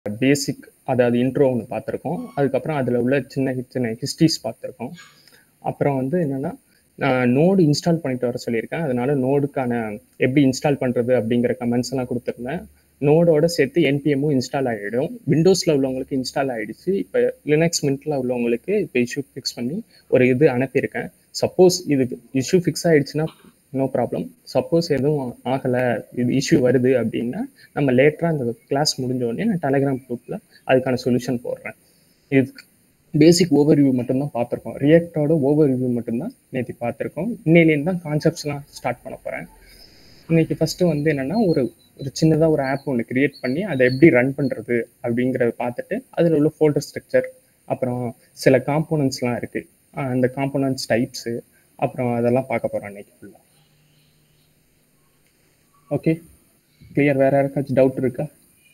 பேசிக் அதாவது இன்ட்ரோ ஒன்று பார்த்துருக்கோம் அதுக்கப்புறம் அதில் உள்ள சின்ன சின்ன ஹிஸ்ட்ரிஸ் பார்த்துருக்கோம் அப்புறம் வந்து என்னென்னா நான் நோடு இன்ஸ்டால் பண்ணிட்டு வர சொல்லியிருக்கேன் அதனால நோடுக்கான எப்படி இன்ஸ்டால் பண்ணுறது அப்படிங்கிற கமெண்ட்ஸ் எல்லாம் கொடுத்துருந்தேன் நோடோட சேர்த்து என்பிஎம்மும் இன்ஸ்டால் ஆகிடும் விண்டோஸில் உள்ளவங்களுக்கு இன்ஸ்டால் ஆகிடுச்சு இப்போ லினக்ஸ் மின்ட்டில் உள்ளவங்களுக்கு இப்போ இஷ்யூ ஃபிக்ஸ் பண்ணி ஒரு இது அனுப்பியிருக்கேன் சப்போஸ் இது இஷ்யூ ஃபிக்ஸ் ஆகிடுச்சுன்னா நோ ப்ராப்ளம் சப்போஸ் எதுவும் ஆகலை இது இஷ்யூ வருது அப்படின்னா நம்ம லேட்டராக அந்த கிளாஸ் முடிஞ்ச உடனே நான் டெலகிராம் குரூப்பில் அதுக்கான சொல்யூஷன் போடுறேன் இது பேசிக் ஓவர் வியூ மட்டும்தான் பார்த்துருக்கோம் ரியாக்டோட ஓவர் வியூ மட்டும்தான் நேற்று பார்த்துருக்கோம் இன்னையிலேருந்து தான் கான்செப்ட்ஸ்லாம் ஸ்டார்ட் பண்ண போகிறேன் இன்னைக்கு ஃபஸ்ட்டு வந்து என்னென்னா ஒரு ஒரு சின்னதாக ஒரு ஆப் ஒன்று கிரியேட் பண்ணி அதை எப்படி ரன் பண்ணுறது அப்படிங்கிறத பார்த்துட்டு அதில் உள்ள ஃபோல்டர் ஸ்ட்ரக்சர் அப்புறம் சில காம்போனன்ட்ஸ்லாம் இருக்குது அந்த காம்போனன்ட்ஸ் டைப்ஸு அப்புறம் அதெல்லாம் பார்க்க போகிறோம் அன்னைக்கு ஃபுல்லாக ஓகே கிளியர் வேறு யாருக்காச்சும் டவுட் இருக்கா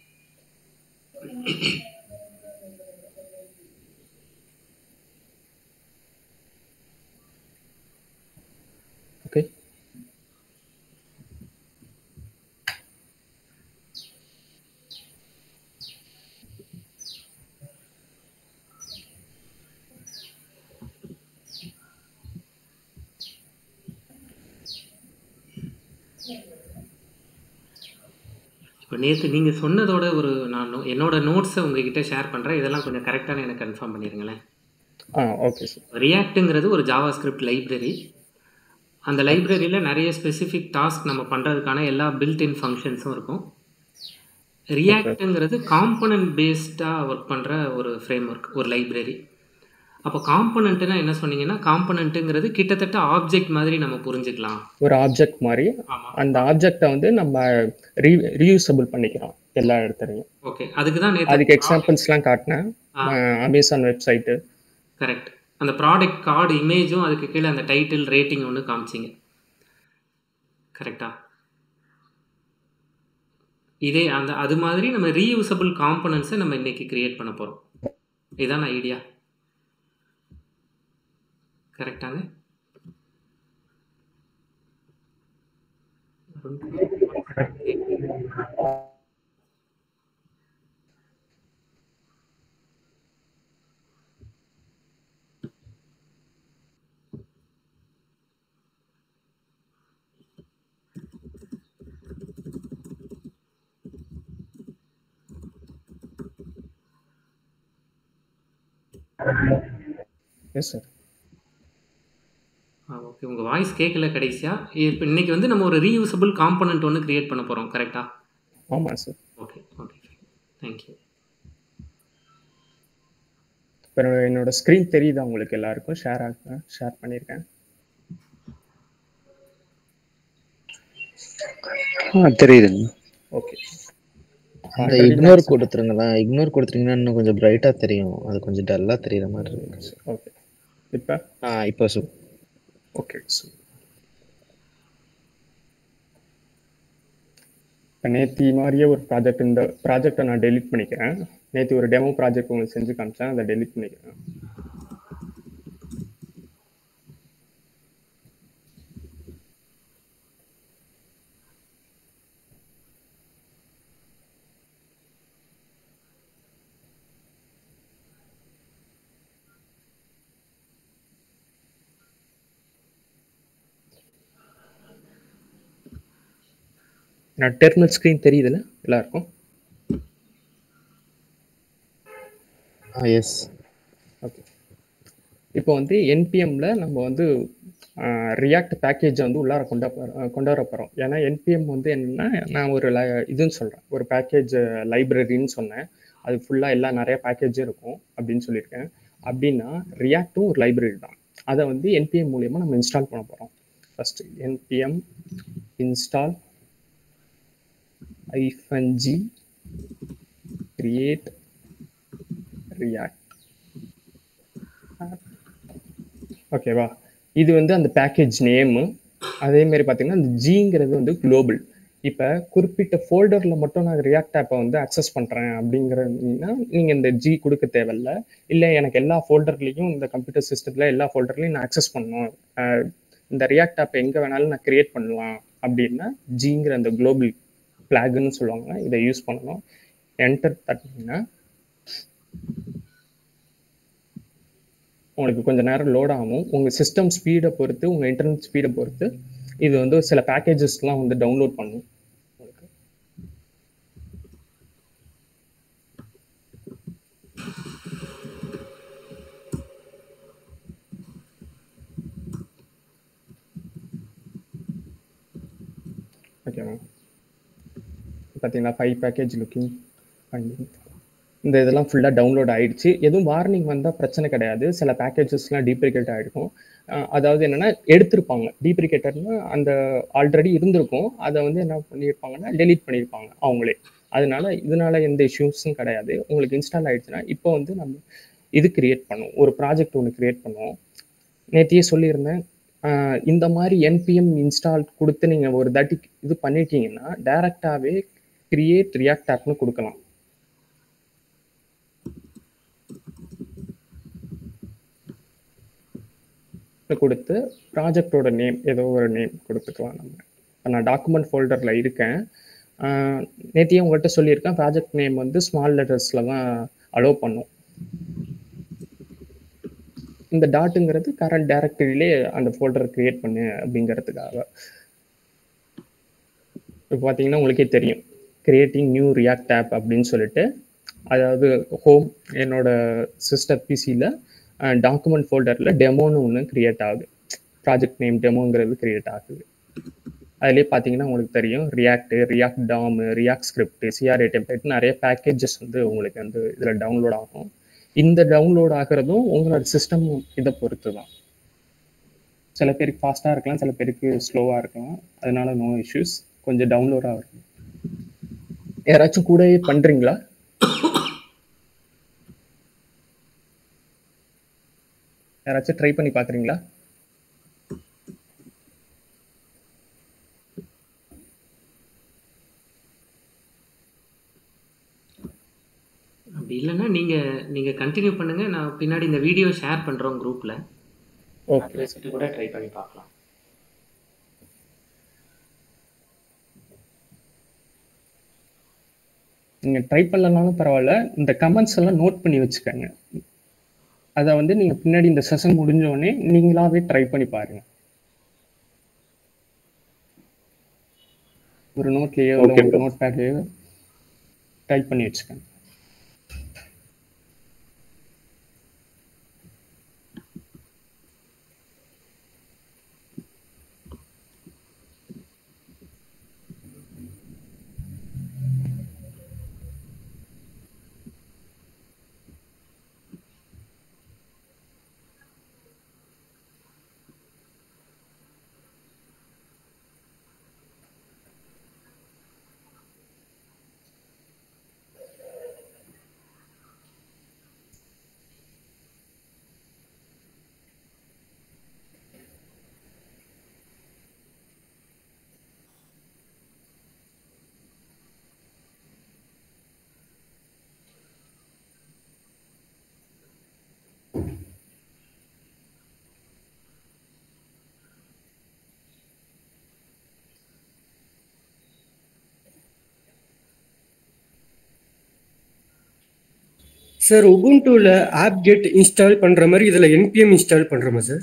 ஓகே இப்போ நேற்று நீங்கள் சொன்னதோட ஒரு நான் நோ- என்னோட நோட்ஸை உங்ககிட்ட ஷேர் பண்ணுறேன் இதெல்லாம் கொஞ்சம் கரெக்டான எனக்கு கன்ஃபார்ம் பண்ணிடுங்களேன் ஆ ஓகே சார் ரியாக்ட்டுங்கிறது ஒரு ஜாவா ஸ்கிரிப்ட் லைப்ரரி அந்த லைப்ரரியில் நிறைய ஸ்பெசிஃபிக் டாஸ்க் நம்ம பண்ணுறதுக்கான எல்லா பில்ட் இன் ஃபங்க்ஷன்ஸும் இருக்கும் ரியாக்ட்டுங்கிறது காம்பனன்ட் பேஸ்டாக ஒர்க் பண்ணுற ஒரு ஃப்ரேம் ஒர்க் ஒரு லைப்ரரி அப்போ காம்பனண்ட்டுனா என்ன சொன்னீங்கன்னா காம்பனண்ட்டுங்கிறது கிட்டத்தட்ட ஆப்ஜெக்ட் மாதிரி நம்ம புரிஞ்சுக்கலாம் ஒரு ஆப்ஜெக்ட் மாதிரி ஆமாம் அந்த ஆப்ஜெக்டை வந்து நம்ம ரீ ரீயூசபிள் பண்ணிக்கிறோம் எல்லா இடத்துலையும் ஓகே அதுக்கு தான் நேற்று அதுக்கு எக்ஸாம்பிள்ஸ்லாம் காட்டினேன் அமேசான் வெப்சைட்டு கரெக்ட் அந்த ப்ராடக்ட் கார்டு இமேஜும் அதுக்கு கீழே அந்த டைட்டில் ரேட்டிங் ஒன்று காமிச்சிங்க கரெக்டா இதே அந்த அது மாதிரி நம்ம ரீயூசபிள் காம்பனன்ட்ஸை நம்ம இன்னைக்கு கிரியேட் பண்ண போகிறோம் இதான ஐடியா கரெக்டாங்க எஸ் சார் ஓகே உங்கள் வாய்ஸ் கேட்கல கடைசியாக இப்போ இன்னைக்கு வந்து நம்ம ஒரு ரீயூசபிள் காம்பனண்ட் ஒன்று கிரியேட் பண்ண போகிறோம் கரெக்டா ஆமாம் சார் ஓகே ஓகே தேங்க்யூ இப்போ என்னோட ஸ்க்ரீன் தெரியுதா உங்களுக்கு எல்லாருக்கும் ஷேர் ஆக ஷேர் பண்ணியிருக்கேன் ஆ தெரியுதுங்க ஓகே அந்த இக்னோர் கொடுத்துருங்களா இக்னோர் கொடுத்துட்டீங்கன்னா இன்னும் கொஞ்சம் பிரைட்டா தெரியும் அது கொஞ்சம் டல்லா தெரியுற மாதிரி இருக்கு ஓகே இப்போ ஆ இப்போ சு ஓகே இப்போ நேத்தி மாதிரியே ஒரு ப்ராஜெக்ட் இந்த ப்ராஜெக்டை நான் டெலிட் பண்ணிக்கிறேன் நேத்தி ஒரு டெமோ ப்ராஜெக்ட் உங்களுக்கு செஞ்சு காமிச்சேன் அதை டெலிட் பண்ணிக்கிறேன் நான் டெர்மினல் ஸ்க்ரீன் தெரியுதுல்ல எல்லாருக்கும் ஆ எஸ் ஓகே இப்போ வந்து என்பிஎம்ல நம்ம வந்து ரியாக்ட் பேக்கேஜை வந்து உள்ளார கொண்டு வர- கொண்டு வர போகிறோம் ஏன்னா என்பிஎம் வந்து என்னன்னா நான் ஒரு li- இதுன்னு சொல்கிறேன் ஒரு பேக்கேஜ் லைப்ரரின்னு சொன்னேன் அது ஃபுல்லாக எல்லா நிறைய பேக்கேஜும் இருக்கும் அப்படின்னு சொல்லியிருக்கேன் அப்படின்னா ரியாக்டும் ஒரு லைப்ரரி தான் அதை வந்து என்பிஎம் மூலியமாக நம்ம இன்ஸ்டால் பண்ண போகிறோம் first NPM install hyphen g create react ஓகேவா இது வந்து அந்த பேக்கேஜ் நேமு அதே மாதிரி பார்த்தீங்கன்னா அந்த ஜிங்கிறது வந்து குளோபல் இப்போ குறிப்பிட்ட ஃபோல்டரில் மட்டும் நான் ரியாக்ட் ஆப்பை வந்து அக்சஸ் பண்ணுறேன் அப்படிங்கிறதுனா நீங்கள் இந்த ஜி கொடுக்க தேவையில்ல இல்லை எனக்கு எல்லா ஃபோல்டர்லேயும் இந்த கம்ப்யூட்டர் சிஸ்டத்தில் எல்லா ஃபோல்டர்லையும் நான் அக்சஸ் பண்ணணும் அஹ் இந்த ரியாக்ட் ஆப்பை எங்கே வேணாலும் நான் கிரியேட் பண்ணலாம் அப்படின்னா ஜிங்கிற அந்த குளோபல் ஃப்ளாகுன்னு சொல்லுவாங்க இதை யூஸ் பண்ணணும் என்டர் தட்டினீங்கன்னா உங்களுக்கு கொஞ்ச நேரம் லோட் ஆகும் உங்கள் சிஸ்டம் ஸ்பீடை பொறுத்து உங்கள் இன்டர்நெட் ஸ்பீடை பொறுத்து இது வந்து சில பேக்கேஜஸ்லாம் வந்து டவுன்லோட் பண்ணும் உங்களுக்கு ஓகேவா பார்த்தீங்களா ஃபைவ் பேக்கேஜ் லுக்கிங் பண்ணி இந்த இதெல்லாம் ஃபுல்லாக டவுன்லோட் ஆயிடுச்சு எதுவும் வார்னிங் வந்தால் பிரச்சனை கிடையாது சில பேக்கேஜஸ்லாம் டீப்ரிகேட் ஆகிருக்கும் அதாவது என்னென்னா எடுத்திருப்பாங்க டீப்ரிகேட்டர்னு அந்த ஆல்ரெடி இருந்திருக்கும் அதை வந்து என்ன பண்ணியிருப்பாங்கன்னா டெலீட் பண்ணியிருப்பாங்க அவங்களே அதனால இதனால எந்த இஷ்யூஸும் கிடையாது உங்களுக்கு இன்ஸ்டால் ஆயிடுச்சுன்னா இப்போ வந்து நம்ம இது கிரியேட் பண்ணுவோம் ஒரு ப்ராஜெக்ட் ஒன்று கிரியேட் பண்ணுவோம் நேத்தியே சொல்லியிருந்தேன் ஆஹ் இந்த மாதிரி என்பிஎம் இன்ஸ்டால் கொடுத்து நீங்கள் ஒரு தாட்டி இது பண்ணிட்டீங்கன்னா டைரெக்டாகவே கிரியேட் ரியாக்ட் ஆப்னு கொடுக்கலாம் கொடுத்து ப்ராஜெக்டோட நேம் ஏதோ ஒரு நேம் கொடுத்துக்கலாம் நம்ம இப்போ நான் டாக்குமெண்ட் ஃபோல்டரில் இருக்கேன் நேத்தியே உங்கள்கிட்ட சொல்லியிருக்கேன் ப்ராஜெக்ட் நேம் வந்து ஸ்மால் லெட்டர்ஸில் தான் அலோவ் பண்ணும் இந்த டாட்டுங்கிறது கரண்ட் டைரக்டரியிலே அந்த ஃபோல்டர் கிரியேட் பண்ணு அப்படிங்கிறதுக்காக இப்போ பார்த்தீங்கன்னா உங்களுக்கே தெரியும் கிரியேட்டிங் நியூ ரியாக்ட் ஆப் அப்படின்னு சொல்லிட்டு அதாவது ஹோம் என்னோட சிஸ்டர் பிசியில் டாக்குமெண்ட் ஃபோல்டரில் டெமோன்னு ஒன்று கிரியேட் ஆகுது ப்ராஜெக்ட் நேம் டெமோங்கிறது கிரியேட் ஆகுது அதுலேயே பார்த்தீங்கன்னா உங்களுக்கு தெரியும் React React DOM React script CRA template நிறைய பேக்கேஜஸ் வந்து உங்களுக்கு வந்து இதில் டவுன்லோட் ஆகும் இந்த டவுன்லோட் ஆகிறதும் உங்களோட சிஸ்டம் இதை பொறுத்து தான் சில பேருக்கு ஃபாஸ்ட்டாக இருக்கலாம் சில பேருக்கு ஸ்லோவாக இருக்கலாம் அதனால நோ இஷ்யூஸ் கொஞ்சம் டவுன்லோட் ஆகும் யாராச்சும் கூடவே பண்ணுறீங்களா யாராச்சும் ட்ரை பண்ணி பார்க்குறீங்களா அப்படி இல்லைன்னா நீங்கள் நீங்கள் கண்டினியூ பண்ணுங்கள் நான் பின்னாடி இந்த வீடியோ ஷேர் பண்ணுறோம் குரூப்பில் ஓகே வச்சுட்டு கூட ட்ரை பண்ணி பார்க்கலாம் நீங்கள் ட்ரை பண்ணலனாலும் பரவாயில்ல இந்த கமெண்ட்ஸ் எல்லாம் நோட் பண்ணி வச்சுக்கோங்க அதை வந்து நீங்கள் பின்னாடி இந்த செஷன் முடிஞ்ச உடனே நீங்களாவே ட்ரை பண்ணி பாருங்க ஒரு நோட்லேயோ Okay, ஒரு bro. நோட் பேட்லேயோ டைப் பண்ணி வச்சுக்கோங்க சார் உபுண்டுல ஆப் கெட் இன்ஸ்டால் பண்ற மாதிரி இதுல npm இன்ஸ்டால் பண்றோமா சார்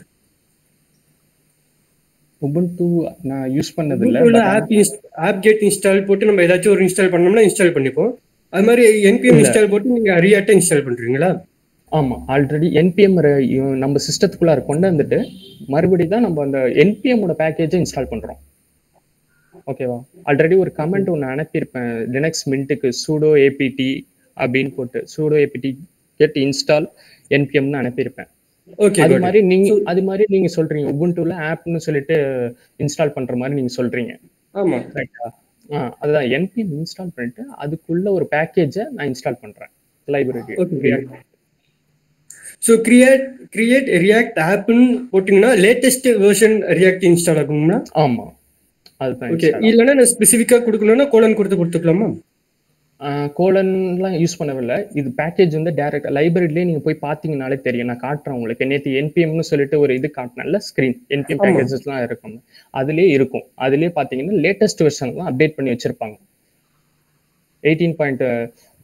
உபுண்டு நான் யூஸ் பண்ணதில்லை உபுண்டுல ஆப் ஆப் கெட் இன்ஸ்டால் போட்டு நம்ம ஏதாச்சும் ஒரு இன்ஸ்டால் பண்ணோம்னா இன்ஸ்டால் பண்ணிப்போம் அது மாதிரி npm இன்ஸ்டால் போட்டு நீங்க ரியாக்டா இன்ஸ்டால் பண்றீங்களா ஆமாம் ஆல்ரெடி என்பிஎம் நம்ம சிஸ்டத்துக்குள்ளார கொண்டு வந்துட்டு மறுபடி தான் நம்ம அந்த என்பிஎம்மோட பேக்கேஜை இன்ஸ்டால் பண்ணுறோம் ஓகேவா ஆல்ரெடி ஒரு கமெண்ட் ஒன்று அனுப்பியிருப்பேன் லினக்ஸ் மின்ட்டுக்கு சூடோ ஏபிடி அப்படின்னு போட்டு சூடோ ஏபிடி கெட் இன்ஸ்டால் என்பிஎம்னு அனுப்பியிருப்பேன் ஓகே அது மாதிரி நீங்க அது மாதிரி நீங்க சொல்றீங்க உபுண்டுல ஆப்னு சொல்லிட்டு இன்ஸ்டால் பண்ற மாதிரி நீங்க சொல்றீங்க ஆமா ரைட்டா ஆ அதுதான் என்பிஎம் இன்ஸ்டால் பண்ணிட்டு அதுக்குள்ள ஒரு பேக்கேஜை நான் இன்ஸ்டால் பண்றேன் library okay so create create react ஆப்னு போட்டிங்கன்னா லேட்டஸ்ட் வெர்ஷன் ரியாக்ட் இன்ஸ்டால் ஆகணும்னா ஆமா அதுதான் ஓகே install. இல்லைன்னா நான் ஸ்பெசிஃபிக்காக கொடுக்கணும்னா கோலன் கொடுத்து கொடுத்துக்கலாமா கோலன்லாம் யூஸ் பண்ணவில்லை இது பேக்கேஜ் வந்து டேரக்ட் லைப்ரரியிலே நீங்க போய் பார்த்தீங்கனாலே தெரியும் நான் காட்டுறேன் உங்களுக்கு நேற்று என்பிஎம்னு சொல்லிட்டு ஒரு இது காட்டினல ஸ்க்ரீன் என்பிஎம் ஆமா. பேக்கேஜஸ்லாம் இருக்கும் அதுலயே இருக்கும் அதுலயே பார்த்தீங்கன்னா லேட்டஸ்ட் வெர்ஷன்லாம் அப்டேட் பண்ணி வச்சிருப்பாங்க எயிட்டீன் பாயிண்ட்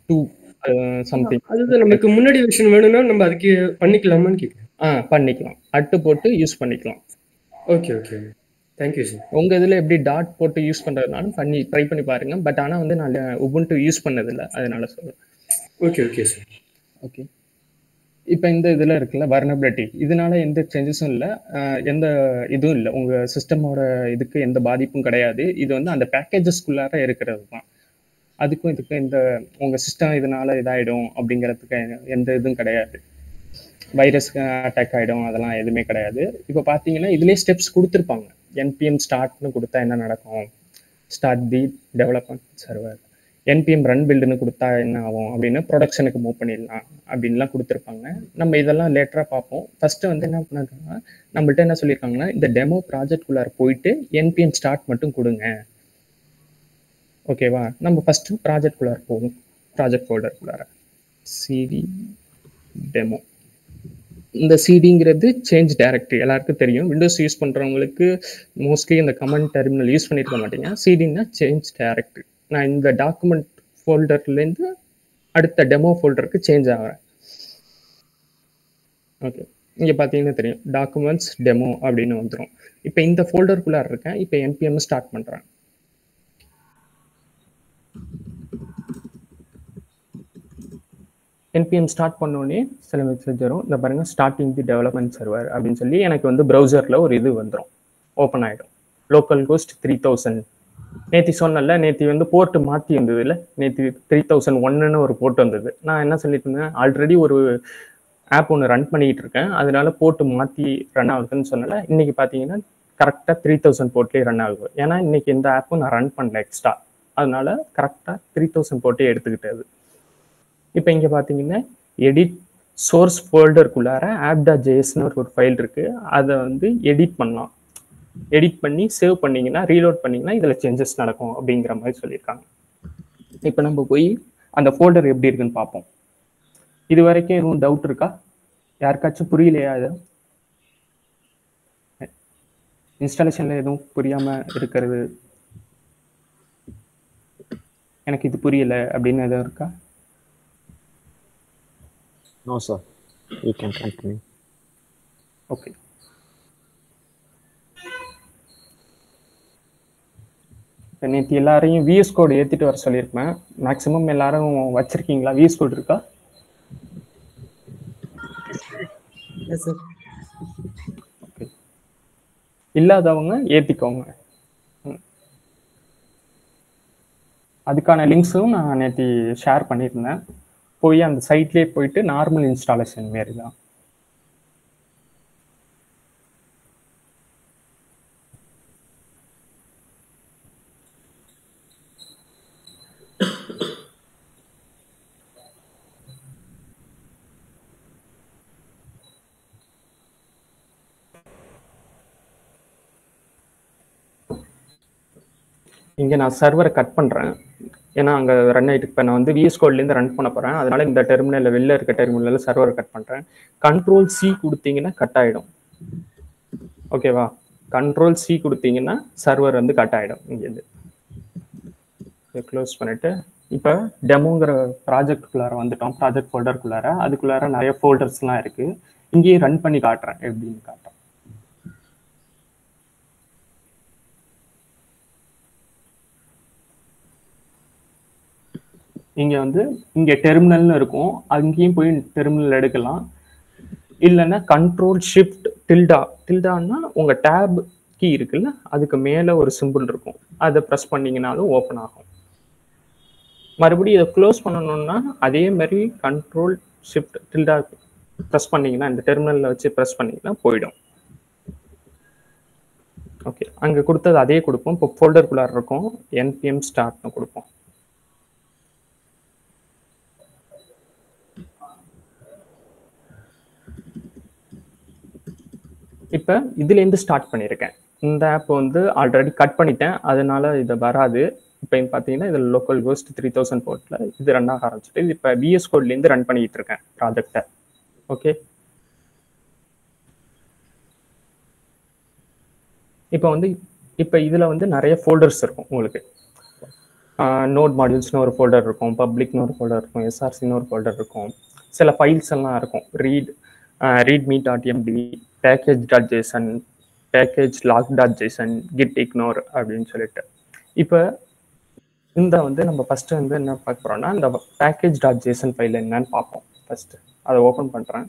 டூ சம்திங் அதுதான் நமக்கு முன்னாடி விஷயம் வேணும்னா நம்ம அதுக்கு பண்ணிக்கலாமான்னு கேட்குறேன் ஆ பண்ணிக்கலாம் அட்டு போட்டு யூஸ் பண்ணிக்கலாம் ஓகே ஓகே தேங்க்யூ சார் உங்க இதுல எப்படி டாட் போட்டு யூஸ் பண்றதுனாலும் பண்ணி ட்ரை பண்ணி பாருங்க பட் ஆனா வந்து நான் உபுண்டு யூஸ் பண்ணதில்லை அதனால சொல்றேன் ஓகே ஓகே சார் ஓகே இப்போ இந்த இதில் இருக்குல்ல வர்னபிலிட்டி இதனால எந்த சேஞ்சஸும் இல்லை எந்த இதுவும் இல்லை உங்கள் சிஸ்டமோட இதுக்கு எந்த பாதிப்பும் கிடையாது இது வந்து அந்த பேக்கேஜஸ்குள்ளார இருக்கிறது தான் அதுக்கும் இதுக்கும் எந்த உங்கள் சிஸ்டம் இதனால இதாயிடும் அப்படிங்கிறதுக்கு எந்த இதுவும் கிடையாது வைரஸ் அட்டாக் ஆகிடும் அதெல்லாம் எதுவுமே கிடையாது இப்போ பார்த்தீங்கன்னா இதுலேயே ஸ்டெப்ஸ் கொடுத்துருப்பாங்க என்பிஎம் ஸ்டார்ட்னு கொடுத்தா என்ன நடக்கும் start the development server npm run பில்டுன்னு கொடுத்தா என்ன ஆகும் அப்படின்னு ப்ரொடக்ஷனுக்கு மூவ் பண்ணிடலாம் அப்படின்லாம் கொடுத்துருப்பாங்க நம்ம இதெல்லாம் லேட்டராக பார்ப்போம் ஃபஸ்ட்டு வந்து என்ன பண்ணாங்கன்னா நம்மள்ட்ட என்ன சொல்லியிருக்காங்கன்னா இந்த டெமோ ப்ராஜெக்ட்குள்ளார போயிட்டு என்பிஎம் ஸ்டார்ட் மட்டும் கொடுங்க ஓகேவா நம்ம ஃபஸ்ட்டு ப்ராஜெக்ட்குள்ளார போவோம் ப்ராஜெக்ட் ஃபோல்டருக்குள்ளார சிடி டெமோ இந்த சிடிங்கிறது சேஞ்ச் டைரக்டரி எல்லாருக்கும் தெரியும் விண்டோஸ் யூஸ் பண்ணுறவங்களுக்கு மோஸ்ட்லி இந்த கமெண்ட் டெர்மினல் யூஸ் பண்ணியிருக்க மாட்டீங்க சிடின்னா சேஞ்ச் டைரக்டரி நான் இந்த டாக்குமெண்ட் ஃபோல்டர்லேருந்து அடுத்த டெமோ ஃபோல்டருக்கு சேஞ்ச் ஆகிறேன் ஓகே இங்கே பார்த்தீங்கன்னா தெரியும் டாக்குமெண்ட்ஸ் டெமோ அப்படின்னு வந்துடும் இப்போ இந்த ஃபோல்டருக்குள்ளே இருக்கேன் இப்போ என்பிஎம் ஸ்டார்ட் பண்ணுறேன் என்பிஎம் ஸ்டார்ட் பண்ணோடனே சில மெசேஜ் வரும் இந்த பாருங்க ஸ்டார்டிங் தி டெவலப்மெண்ட் சர்வர் அப்படின்னு சொல்லி எனக்கு வந்து ப்ரௌசரில் ஒரு இது வந்துடும் ஓப்பன் ஆகிடும் லோக்கல் கோஸ்ட் த்ரீ தௌசண்ட் நேத்தி சொன்னல நேத்தி வந்து போர்ட் மாற்றி இருந்தது இல்லை நேத்தி த்ரீ தௌசண்ட் ஒன்னுன்னு ஒரு போர்ட் வந்தது நான் என்ன சொல்லிட்டு இருந்தேன் ஆல்ரெடி ஒரு ஆப் ஒன்று ரன் பண்ணிட்டு இருக்கேன் அதனால போர்ட்டு மாற்றி ரன் ஆகுதுன்னு சொன்னல இன்னைக்கு பார்த்தீங்கன்னா கரெக்டாக த்ரீ தௌசண்ட் போர்ட்லேயே ரன் ஆகுது ஏன்னா இன்னைக்கு எந்த ஆப்பும் நான் ரன் பண்ணல எக்ஸ்ட்ரா அதனால கரெக்டாக த்ரீ தௌசண்ட் போர்ட்டே எடுத்துக்கிட்டது இப்போ இங்கே பார்த்தீங்கன்னா எடிட் சோர்ஸ் ஃபோல்டருக்குள்ளார ஆப்டா ஜேஎஸ்னு ஒரு ஃபைல் இருக்கு அதை வந்து எடிட் பண்ணலாம் எடிட் பண்ணி சேவ் பண்ணீங்கன்னா ரீலோட் பண்ணீங்கன்னா இதில் சேஞ்சஸ் நடக்கும் அப்படிங்கிற மாதிரி சொல்லியிருக்காங்க இப்போ நம்ம போய் அந்த ஃபோல்டர் எப்படி இருக்குன்னு பார்ப்போம் இது வரைக்கும் எதுவும் டவுட் இருக்கா யாருக்காச்சும் புரியலையா இது இன்ஸ்டாலேஷனில் எதுவும் புரியாமல் இருக்கிறது எனக்கு இது புரியல அப்படின்னு எதுவும் இருக்கா no sir you can continue okay இப்போ நேற்று எல்லாரையும் விஎஸ் கோடு ஏற்றிட்டு வர சொல்லியிருப்பேன் மேக்ஸிமம் எல்லாரும் வச்சிருக்கீங்களா விஎஸ் கோடு இருக்கா சார் இல்லாதவங்க ஏற்றிக்கோங்க ம். அதுக்கான லிங்க்ஸும் நான் நேற்று ஷேர் பண்ணியிருந்தேன் போய் அந்த சைட்லேயே போயிட்டு நார்மல் இன்ஸ்டாலேஷன் மாரி தான் இங்கே நான் சர்வரை கட் பண்ணுறேன் ஏன்னா அங்கே ரன் ஆகிட்டு இப்போ நான் வந்து விஎஸ் கோட்லேருந்து ரன் பண்ண போகிறேன் அதனால இந்த டெர்மினலில் வெளில இருக்க டெர்மினலில் சர்வரை கட் பண்ணுறேன் கண்ட்ரோல் சி கொடுத்தீங்கன்னா கட் ஆகிடும் ஓகேவா கண்ட்ரோல் சி கொடுத்தீங்கன்னா சர்வர் வந்து கட் ஆகிடும் இங்கேருந்து இதை க்ளோஸ் பண்ணிவிட்டு இப்போ டெமோங்கிற ப்ராஜெக்ட்குள்ளார வந்துட்டோம் ப்ராஜெக்ட் ஃபோல்டருக்குள்ளார அதுக்குள்ளார நிறைய ஃபோல்டர்ஸ்லாம் இருக்குது இங்கேயே ரன் பண்ணி காட்டுறேன் எப்படின்னு காட்டுறேன் இங்க வந்து இங்க டெர்மினல்னு இருக்கும் அங்கேயும் போய் டெர்மினல் எடுக்கலாம் இல்லைன்னா கண்ட்ரோல் ஷிஃப்ட் டில்டா டில்டான்னா உங்க டேப் கீ இருக்குல்ல அதுக்கு மேல ஒரு சிம்பிள் இருக்கும் அதை ப்ரெஸ் பண்ணீங்கனாலும் ஓப்பன் ஆகும் மறுபடியும் இதை க்ளோஸ் பண்ணணும்னா அதே மாதிரி கண்ட்ரோல் ஷிஃப்ட் டில்டா ப்ரெஸ் பண்ணீங்கன்னா இந்த டெர்மினல்ல வச்சு ப்ரெஸ் பண்ணீங்கன்னா போயிடும் ஓகே அங்க கொடுத்தது அதே கொடுப்போம் இப்போ ஃபோல்டருக்குள்ளார இருக்கும் என்பிஎம் ஸ்டார்ட்னு கொடுப்போம் இப்போ இதுலேருந்து ஸ்டார்ட் பண்ணியிருக்கேன் இந்த ஆப் வந்து ஆல்ரெடி கட் பண்ணிட்டேன் அதனால இது வராது இப்போ பார்த்தீங்கன்னா இதில் லோக்கல் கோஸ்ட் த்ரீ தௌசண்ட் போர்ட்டில் இது ரன் ஆக ஆரம்பிச்சிட்டு இது இப்போ பிஎஸ் கோட்லேருந்து ரன் பண்ணிட்டு இருக்கேன் ப்ராஜெக்டை ஓகே இப்போ வந்து இப்போ இதில் வந்து நிறைய ஃபோல்டர்ஸ் இருக்கும் உங்களுக்கு நோட் மாடியூல்ஸ்னு ஒரு ஃபோல்டர் இருக்கும் பப்ளிக்னு ஒரு ஃபோல்டர் இருக்கும் எஸ்ஆர்சின்னு ஒரு ஃபோல்டர் இருக்கும் சில ஃபைல்ஸ் எல்லாம் இருக்கும் read readme dot MD package dot JSON package lock dot JSON git ignore அப்படின்னு சொல்லிட்டு இப்போ இந்த வந்து நம்ம ஃபர்ஸ்ட் வந்து என்ன பார்க்க போறோம்னா இந்த பேக்கேஜ் டாட் ஜேசன் ஃபைல் என்னன்னு பார்ப்போம் ஃபர்ஸ்ட் அதை ஓப்பன் பண்றேன்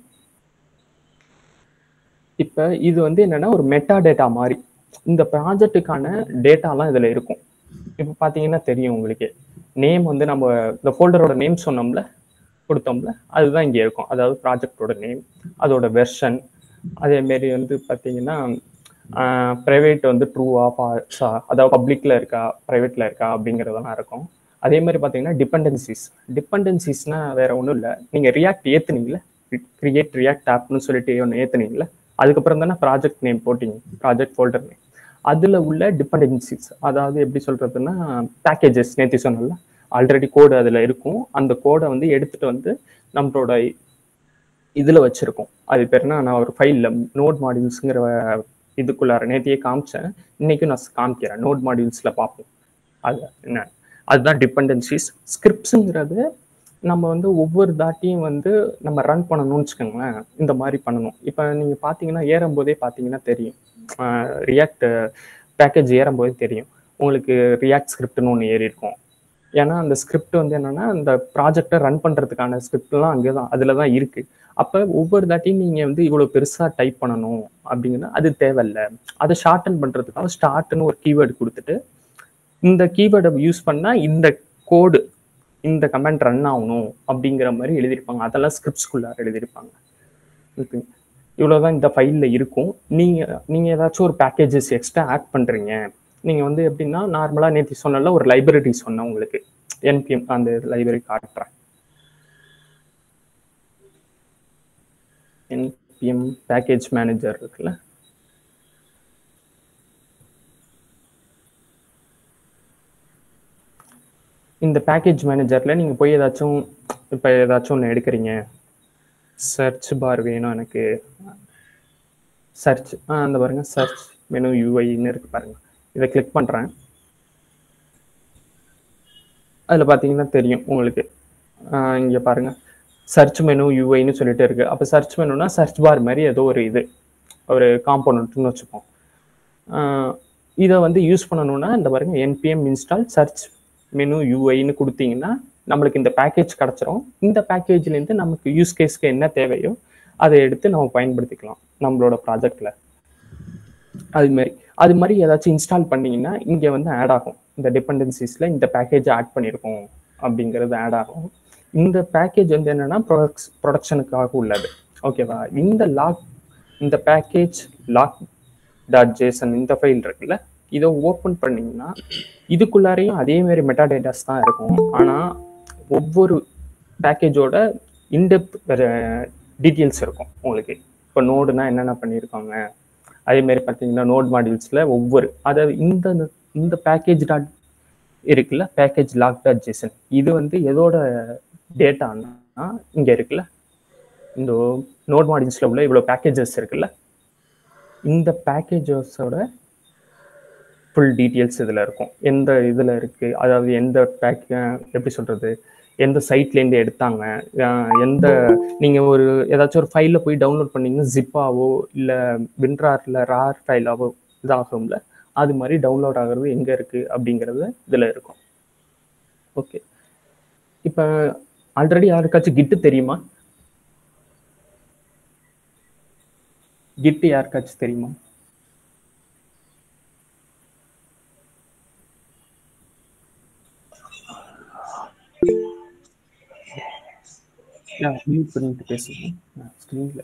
இப்போ இது வந்து என்னன்னா ஒரு மெட்டா டேட்டா மாதிரி இந்த ப்ராஜெக்ட்டுக்கான டேட்டாலாம் இதுல இருக்கும் இப்போ பார்த்தீங்கன்னா தெரியும் உங்களுக்கு நேம் வந்து நம்ம இந்த ஃபோல்டரோட நேம் சொன்னோம்ல கொடுத்தோம்ல அதுதான் இங்கே இருக்கும் அதாவது ப்ராஜெக்டோட நேம் அதோட வெர்ஷன் அதேமாரி வந்து பார்த்தீங்கன்னா ப்ரைவேட் வந்து ட்ரூவா ஃபால்ஸா அதாவது பப்ளிக்ல இருக்கா ப்ரைவேட்ல இருக்கா அப்படிங்கிறதெல்லாம் இருக்கும் அதே மாதிரி பார்த்தீங்கன்னா டிபெண்டன்சிஸ் டிபெண்டன்சிஸ்னா வேற ஒன்றும் இல்லை நீங்கள் ரியாக்ட் ஏற்றுனீங்களே கிரியேட் ரியாக்ட் ஆப்னு சொல்லிட்டு ஒன்று ஏற்றுனீங்களே அதுக்கப்புறம் தானே ப்ராஜெக்ட் நேம் போட்டிங்க ப்ராஜெக்ட் ஃபோல்டர் நேம் அதில் உள்ள டிபெண்டன்சிஸ் அதாவது எப்படி சொல்றதுன்னா பேக்கேஜஸ் நேற்று சொன்னல ஆல்ரெடி கோடு அதில் இருக்கும் அந்த கோடை வந்து எடுத்துட்டு வந்து நம்மளோட இதில் வச்சிருக்கோம் அது பேர்னா நான் ஒரு ஃபைலில் நோட் மாடியூல்ஸுங்கிற இதுக்குள்ளார நேத்தியே காமிச்சேன் இன்னைக்கும் நான் காமிக்கிறேன் நோட் மாடியூல்ஸில் பார்ப்போம் அது என்ன அதுதான் டிபெண்டன்சிஸ் ஸ்கிரிப்ட்ஸுங்கிறது நம்ம வந்து ஒவ்வொரு தாட்டியும் வந்து நம்ம ரன் பண்ணணும்னு வச்சுக்கோங்களேன் இந்த மாதிரி பண்ணணும் இப்போ நீங்கள் பார்த்தீங்கன்னா ஏறும்போதே பார்த்தீங்கன்னா தெரியும் ரியாக்ட் பேக்கேஜ் ஏறும்போதே தெரியும் உங்களுக்கு ரியாக்ட் ஸ்கிரிப்ட்னு ஒன்று ஏறி இருக்கும் ஏன்னா அந்த ஸ்கிரிப்ட் வந்து என்னன்னா அந்த ப்ராஜெக்டை ரன் பண்ணுறதுக்கான ஸ்கிரிப்ட்லாம் அங்கே தான் அதில் தான் இருக்குது அப்போ ஒவ்வொரு தாட்டியும் நீங்கள் வந்து இவ்வளோ பெருசாக டைப் பண்ணணும் அப்படிங்கன்னா அது தேவையில்ல அதை ஷார்டன் பண்ணுறதுக்காக ஸ்டார்ட்னு ஒரு கீவேர்டு கொடுத்துட்டு இந்த கீவேர்டை யூஸ் பண்ணால் இந்த கோடு இந்த கமெண்ட் ரன் ஆகணும் அப்படிங்கிற மாதிரி எழுதியிருப்பாங்க அதெல்லாம் ஸ்கிரிப்ட்ஸ்குள்ளார எழுதியிருப்பாங்க ஓகே இவ்வளோதான் இந்த ஃபைலில் இருக்கும் நீங்கள் நீங்கள் ஏதாச்சும் ஒரு பேக்கேஜஸ் எக்ஸ்ட்ரா ஆட் பண்ணுறீங்க நீங்கள் வந்து எப்படின்னா நார்மலாக நேற்று சொன்னல ஒரு லைப்ரரி சொன்னேன் உங்களுக்கு என்பிஎம் அந்த லைப்ரரி காட்டுறேன் என்பிஎம் பேக்கேஜ் மேனேஜர் இருக்குல்ல இந்த பேக்கேஜ் மேனேஜரில் நீங்கள் போய் ஏதாச்சும் இப்போ ஏதாச்சும் ஒன்று எடுக்கிறீங்க சர்ச் பார் வேணும் எனக்கு சர்ச் ஆ அந்த பாருங்க சர்ச் மெனு யூஐன்னு இருக்கு பாருங்க இதை கிளிக் பண்ணுறேன் அதில் பார்த்தீங்கன்னா தெரியும் உங்களுக்கு இங்கே பாருங்க சர்ச் மெனு யூஐன்னு சொல்லிட்டு இருக்கு அப்போ சர்ச் மெனுனா சர்ச் பார் மாதிரி ஏதோ ஒரு இது ஒரு காம்போனண்ட்னு வச்சுப்போம் இதை வந்து யூஸ் பண்ணணும்னா இந்த பாருங்க என்பிஎம் இன்ஸ்டால் சர்ச் மெனு யூஐன்னு கொடுத்தீங்கன்னா நம்மளுக்கு இந்த பேக்கேஜ் கிடச்சிரும் இந்த பேக்கேஜ்லேருந்து நமக்கு யூஸ் கேஸ்க்கு என்ன தேவையோ அதை எடுத்து நம்ம பயன்படுத்திக்கலாம் நம்மளோட ப்ராஜெக்டில் அது மாதிரி அது மாதிரி ஏதாச்சும் இன்ஸ்டால் பண்ணீங்கன்னா இங்கே வந்து ஆட் ஆகும் இந்த டிபெண்டன்சிஸில் இந்த பேக்கேஜ் ஆட் பண்ணியிருக்கோம் அப்படிங்கிறது ஆட் ஆகும் இந்த பேக்கேஜ் வந்து என்னன்னா ப்ரொடக்ஸ் ப்ரொடக்ஷனுக்காக உள்ளது ஓகேவா இந்த லாக் இந்த பேக்கேஜ் லாக் டாட் ஜேசன் இந்த ஃபைல் இருக்குல்ல இதை ஓப்பன் பண்ணீங்கன்னா இதுக்குள்ளாரையும் அதே மாதிரி மெட்டா டேட்டாஸ் தான் இருக்கும் ஆனால் ஒவ்வொரு பேக்கேஜோட இன்டெப்த் டீட்டெயில்ஸ் இருக்கும் உங்களுக்கு இப்போ நோடுனா என்னென்ன பண்ணியிருக்காங்க அதே மாதிரி பார்த்தீங்கன்னா நோட் மாடியூல்ஸில் ஒவ்வொரு அதாவது இந்த இந்த பேக்கேஜ் டாட் இருக்குல்ல பேக்கேஜ் லாக் டாட் ஜேசன் இது வந்து எதோட டேட்டான்னா இங்கே இருக்குல்ல இந்த நோட் மாடியூல்ஸில் உள்ள இவ்வளோ பேக்கேஜஸ் இருக்குல்ல இந்த பேக்கேஜஸோட ஃபுல் டீட்டெயில்ஸ் இதில் இருக்கும் எந்த இதில் இருக்குது அதாவது எந்த பேக் எப்படி சொல்கிறது எந்த சைட்லேருந்து எடுத்தாங்க எந்த நீங்கள் ஒரு ஏதாச்சும் ஒரு ஃபைலில் போய் டவுன்லோட் பண்ணீங்கன்னா ஜிப்பாவோ இல்லை வின்ட்ராரில் ரார் ஃபைலாவோ இதாகும்ல அது மாதிரி டவுன்லோட் ஆகிறது எங்கே இருக்குது அப்படிங்கிறது இதில் இருக்கும் ஓகே இப்போ ஆல்ரெடி யாருக்காச்சும் கிட்டு தெரியுமா கிட்டு யாருக்காச்சும் தெரியுமா மியூட் பண்ணிட்டு பேசுங்க ஸ்க்ரீன்ல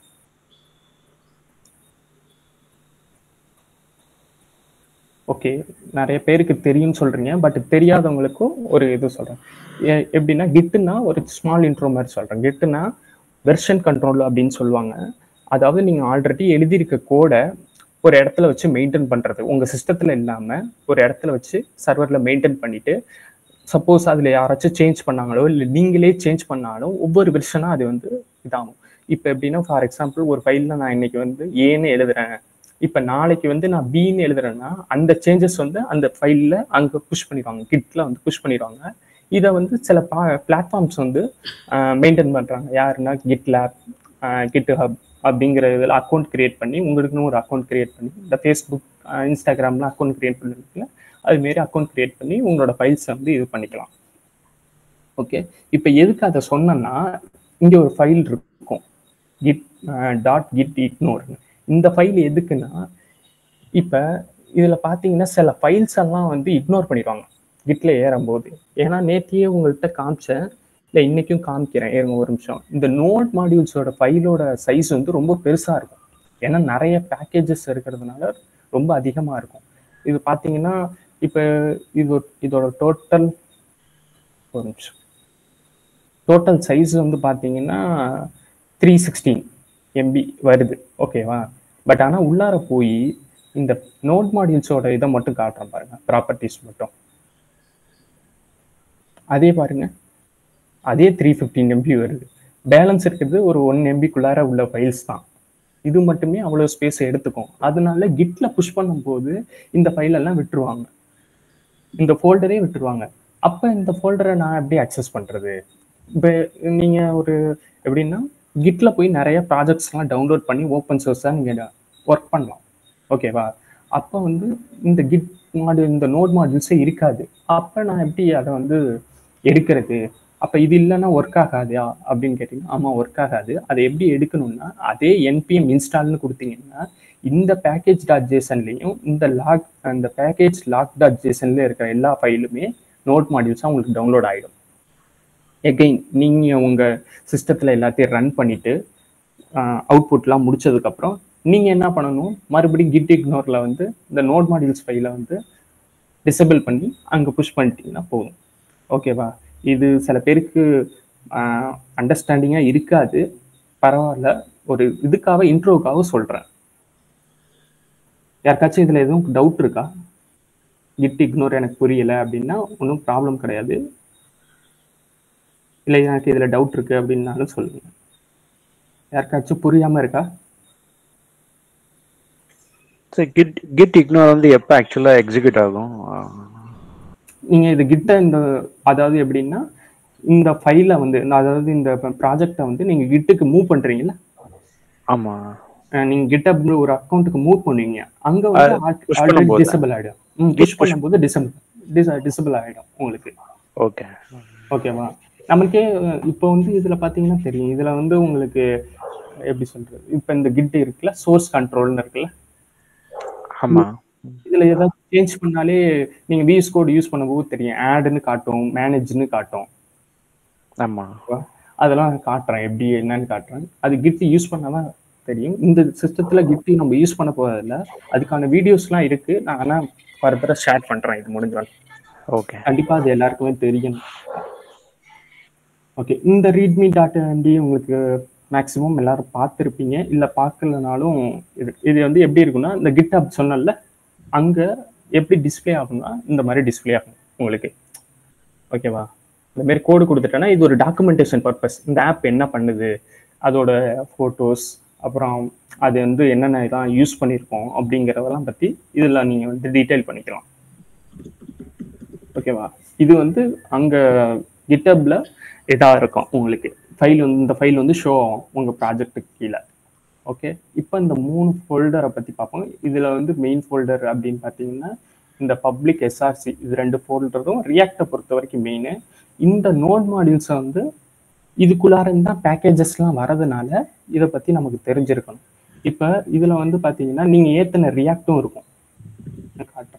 ஓகே நிறைய பேருக்கு தெரியும்னு சொல்றீங்க பட் தெரியாதவங்களுக்கும் ஒரு இது சொல்றேன் எப்படின்னா கிட்டுனா ஒரு ஸ்மால் இன்ட்ரோ மாதிரி சொல்றேன் கிட்டுனா வெர்ஷன் கண்ட்ரோல் அப்படின்னு சொல்லுவாங்க அதாவது நீங்க ஆல்ரெடி எழுதியிருக்க கோடை ஒரு இடத்துல வச்சு மெயின்டைன் பண்றது உங்க சிஸ்டத்துல இல்லாம ஒரு இடத்துல வச்சு சர்வர்ல மெயின்டைன் பண்ணிட்டு சப்போஸ் அதில் யாராச்சும் சேஞ்ச் பண்ணாங்களோ இல்லை நீங்களே சேஞ்ச் பண்ணாலும் ஒவ்வொரு வெர்ஷனாக அது வந்து இதாகும் இப்போ எப்படின்னா ஃபார் எக்ஸாம்பிள் ஒரு ஃபைலில் நான் இன்னைக்கு வந்து ஏன்னு எழுதுறேன் இப்போ நாளைக்கு வந்து நான் பின்னு எழுதுறேன்னா அந்த சேஞ்சஸ் வந்து அந்த ஃபைலில் அங்கே புஷ் பண்ணிடுவாங்க கிட்ல வந்து புஷ் பண்ணிடுவாங்க இதை வந்து சில பா பிளாட்ஃபார்ம்ஸ் வந்து மெயின்டைன் பண்ணுறாங்க யாருன்னா கிட் லேப் கிட் ஹப் அப்படிங்கிற இதில் அக்கௌண்ட் கிரியேட் பண்ணி உங்களுக்குன்னு ஒரு அக்கௌண்ட் கிரியேட் பண்ணி இந்த ஃபேஸ்புக் இன்ஸ்டாகிராமில் அக்கௌண்ட் கிரியேட் பண்ணிருக்கீங்க அதுமாரி அக்கௌண்ட் கிரியேட் பண்ணி உங்களோட ஃபைல்ஸை வந்து இது பண்ணிக்கலாம் ஓகே இப்போ எதுக்கு அதை சொன்னேன்னா இங்கே ஒரு ஃபைல் இருக்கும் கிட் டாட் கிட் இக்னோர்னு இந்த ஃபைல் எதுக்குன்னா இப்போ இதில் பார்த்தீங்கன்னா சில ஃபைல்ஸ் எல்லாம் வந்து இக்னோர் பண்ணிடுவாங்க கிட்ல ஏறும்போது ஏன்னா நேத்தியே உங்கள்கிட்ட காமிச்சேன் இல்லை இன்னைக்கும் காமிக்கிறேன் ஏறுங்க ஒரு நிமிஷம் இந்த நோட் மாடியூல்ஸோட ஃபைலோட சைஸ் வந்து ரொம்ப பெருசாக இருக்கும் ஏன்னா நிறைய பேக்கேஜஸ் இருக்கிறதுனால ரொம்ப அதிகமாக இருக்கும் இது பார்த்தீங்கன்னா இப்போ இது இதோட டோட்டல் ஒரு நிமிஷம் டோட்டல் சைஸ் வந்து பார்த்தீங்கன்னா த்ரீ சிக்ஸ்டீன் எம்பி வருது ஓகேவா பட் ஆனால் உள்ளார போய் இந்த நோட் மாடியூல்ஸோட இதை மட்டும் காட்டுறேன் பாருங்க ப்ராப்பர்ட்டிஸ் மட்டும் அதே பாருங்க அதே த்ரீ ஃபிஃப்டீன் எம்பி வருது பேலன்ஸ் இருக்கிறது ஒரு ஒன் எம்பிக்குள்ளார உள்ள ஃபைல்ஸ் தான் இது மட்டுமே அவ்வளோ ஸ்பேஸ் எடுத்துக்கும் அதனால கிட்ல புஷ் பண்ணும்போது இந்த ஃபைல் எல்லாம் விட்டுருவாங்க இந்த ஃபோல்டரே விட்டுருவாங்க அப்போ இந்த ஃபோல்டரை நான் எப்படி அக்சஸ் பண்ணுறது இப்போ நீங்கள் ஒரு எப்படின்னா கிட்ல போய் நிறைய ப்ராஜெக்ட்ஸ்லாம் டவுன்லோட் பண்ணி ஓப்பன் சோர்ஸாக நீங்கள் ஒர்க் பண்ணலாம் ஓகேவா அப்போ வந்து இந்த கிட் மாடு இந்த நோட் மாடியூல்ஸே இருக்காது அப்போ நான் எப்படி அதை வந்து எடுக்கிறது அப்போ இது இல்லைன்னா ஒர்க் ஆகாதா அப்படின்னு கேட்டிங்கன்னா ஆமாம் ஒர்க் ஆகாது அதை எப்படி எடுக்கணும்னா அதே என்பிஎம் இன்ஸ்டால்னு கொடுத்தீங்கன்னா இந்த பேக்கேஜ் டாட் ஜேசன்லேயும் இந்த லாக் அந்த பேக்கேஜ் லாக் டாட் ஜேசன்ல இருக்கிற எல்லா ஃபைலுமே நோட் மாடியூல்ஸாக உங்களுக்கு டவுன்லோட் ஆகிடும் எகெயின் நீங்கள் உங்கள் சிஸ்டத்தில் எல்லாத்தையும் ரன் பண்ணிவிட்டு அவுட்புட்லாம் முடிச்சதுக்கப்புறம் நீங்கள் என்ன பண்ணணும் மறுபடியும் கிட் இக்னோரில் வந்து இந்த நோட் மாடியூல்ஸ் ஃபைலை வந்து டிசபிள் பண்ணி அங்கே புஷ் பண்ணிட்டீங்கன்னா போதும் ஓகேவா இது சில பேருக்கு அண்டர்ஸ்டாண்டிங்காக இருக்காது பரவாயில்ல ஒரு இதுக்காக இன்ட்ரோவுக்காக சொல்கிறேன் யாருக்காச்சும் இதில் எதுவும் டவுட் இருக்கா கிட் இக்னோர் எனக்கு புரியலை அப்படின்னா ஒன்றும் ப்ராப்ளம் கிடையாது இல்லை எனக்கு இதில் டவுட் இருக்கு அப்படின்னாலும் சொல்லுங்க யாருக்காச்சும் புரியாமல் இருக்கா சரி கிட் கிட் இக்னோர் வந்து எப்போ ஆக்சுவலாக எக்ஸிக்யூட் ஆகும் நீங்க இது கிட்ட இந்த அதாவது எப்படின்னா இந்த ஃபைலை வந்து அதாவது இந்த ப்ராஜெக்டை வந்து நீங்க கிட்டுக்கு மூவ் பண்றீங்கல்ல ஆமாம் அஹ் நீங்க கிட்டப் ஒரு அக்கௌண்ட்டுக்கு மூவ் பண்ணுவீங்க அங்க வந்து push ஆல்ரெடி பண்ணும்போது. டிசபிள் ஆயிடும் ம் புஷ் பண்ணும்போது டிசபிள் டிசபிள் ஆயிடும் உங்களுக்கு ஓகே ஓகேவா நமக்கே அஹ், இப்போ வந்து இதுல பாத்தீங்கன்னா தெரியும் இதுல வந்து உங்களுக்கு எப்படி சொல்றது இப்போ இந்த கிட் இருக்குல்ல சோர்ஸ் கண்ட்ரோல்னு இருக்குல்ல ஆமாம் இதுல ஏதாவது சேஞ்ச் பண்ணாலே நீங்க விஎஸ் கோட் யூஸ் பண்ணும்போது தெரியும் ஆடுன்னு காட்டும் மேனேஜ்னு காட்டும் ஆமாம் அதெல்லாம் காட்டுறேன் எப்படி என்னன்னு காட்டுறேன் அது கிட் யூஸ் பண்ணாதான் தெரியும் இந்த சிஸ்டத்துல கிட் நம்ம யூஸ் பண்ண போறதில்ல அதுக்கான வீடியோஸ்லாம் இருக்கு நான் ஆனா ஃபர்தரா ஷேர் பண்றேன் இது முடிஞ்சாலும் ஓகே கண்டிப்பா அது எல்லாருக்குமே தெரியணும் ஓகே இந்த ரீட்மி டாட்டா எம்பி உங்களுக்கு மேக்ஸிமம் எல்லாரும் பார்த்துருப்பீங்க இல்லை பார்க்கலனாலும் இது இது வந்து எப்படி இருக்கும்னா இந்த கிட் அப் சொன்னல அங்க எப்படி டிஸ்ப்ளே ஆகும்னா இந்த மாதிரி டிஸ்ப்ளே ஆகும் உங்களுக்கு ஓகேவா இந்த மாதிரி கோடு கொடுத்துட்டேன்னா இது ஒரு டாக்குமெண்டேஷன் பர்பஸ் இந்த ஆப் என்ன பண்ணுது அதோட ஃபோட்டோஸ் அப்புறம் அது வந்து என்னென்ன இதெல்லாம் யூஸ் பண்ணியிருக்கோம் அப்படிங்கிறதெல்லாம் பற்றி இதில் நீங்கள் வந்து டீட்டெயில் பண்ணிக்கலாம் ஓகேவா இது வந்து அங்க கிட்டப்ல இதா இருக்கும் உங்களுக்கு ஃபைல் வந்து இந்த ஃபைல் வந்து ஷோ ஆகும் உங்க ப்ராஜெக்ட்டுக்கு கீழே ஓகே இப்போ இந்த மூணு ஃபோல்டரை பத்தி பார்ப்போம் இதுல வந்து மெயின் ஃபோல்டர் அப்படின்னு பார்த்தீங்கன்னா இந்த பப்ளிக் எஸ்ஆர்சி இது ரெண்டு ஃபோல்டரும் ரியாக்டை பொறுத்த வரைக்கும் மெயின் இந்த நோட் மாடியூல்ஸை வந்து இதுக்குள்ளார தான் பேக்கேஜஸ்லாம் வரதுனால இதை பத்தி நமக்கு தெரிஞ்சிருக்கணும் இப்போ இதுல வந்து பாத்தீங்கன்னா நீங்க ஏத்தின ரியாக்டும் இருக்கும் நான் காட்டுறேன்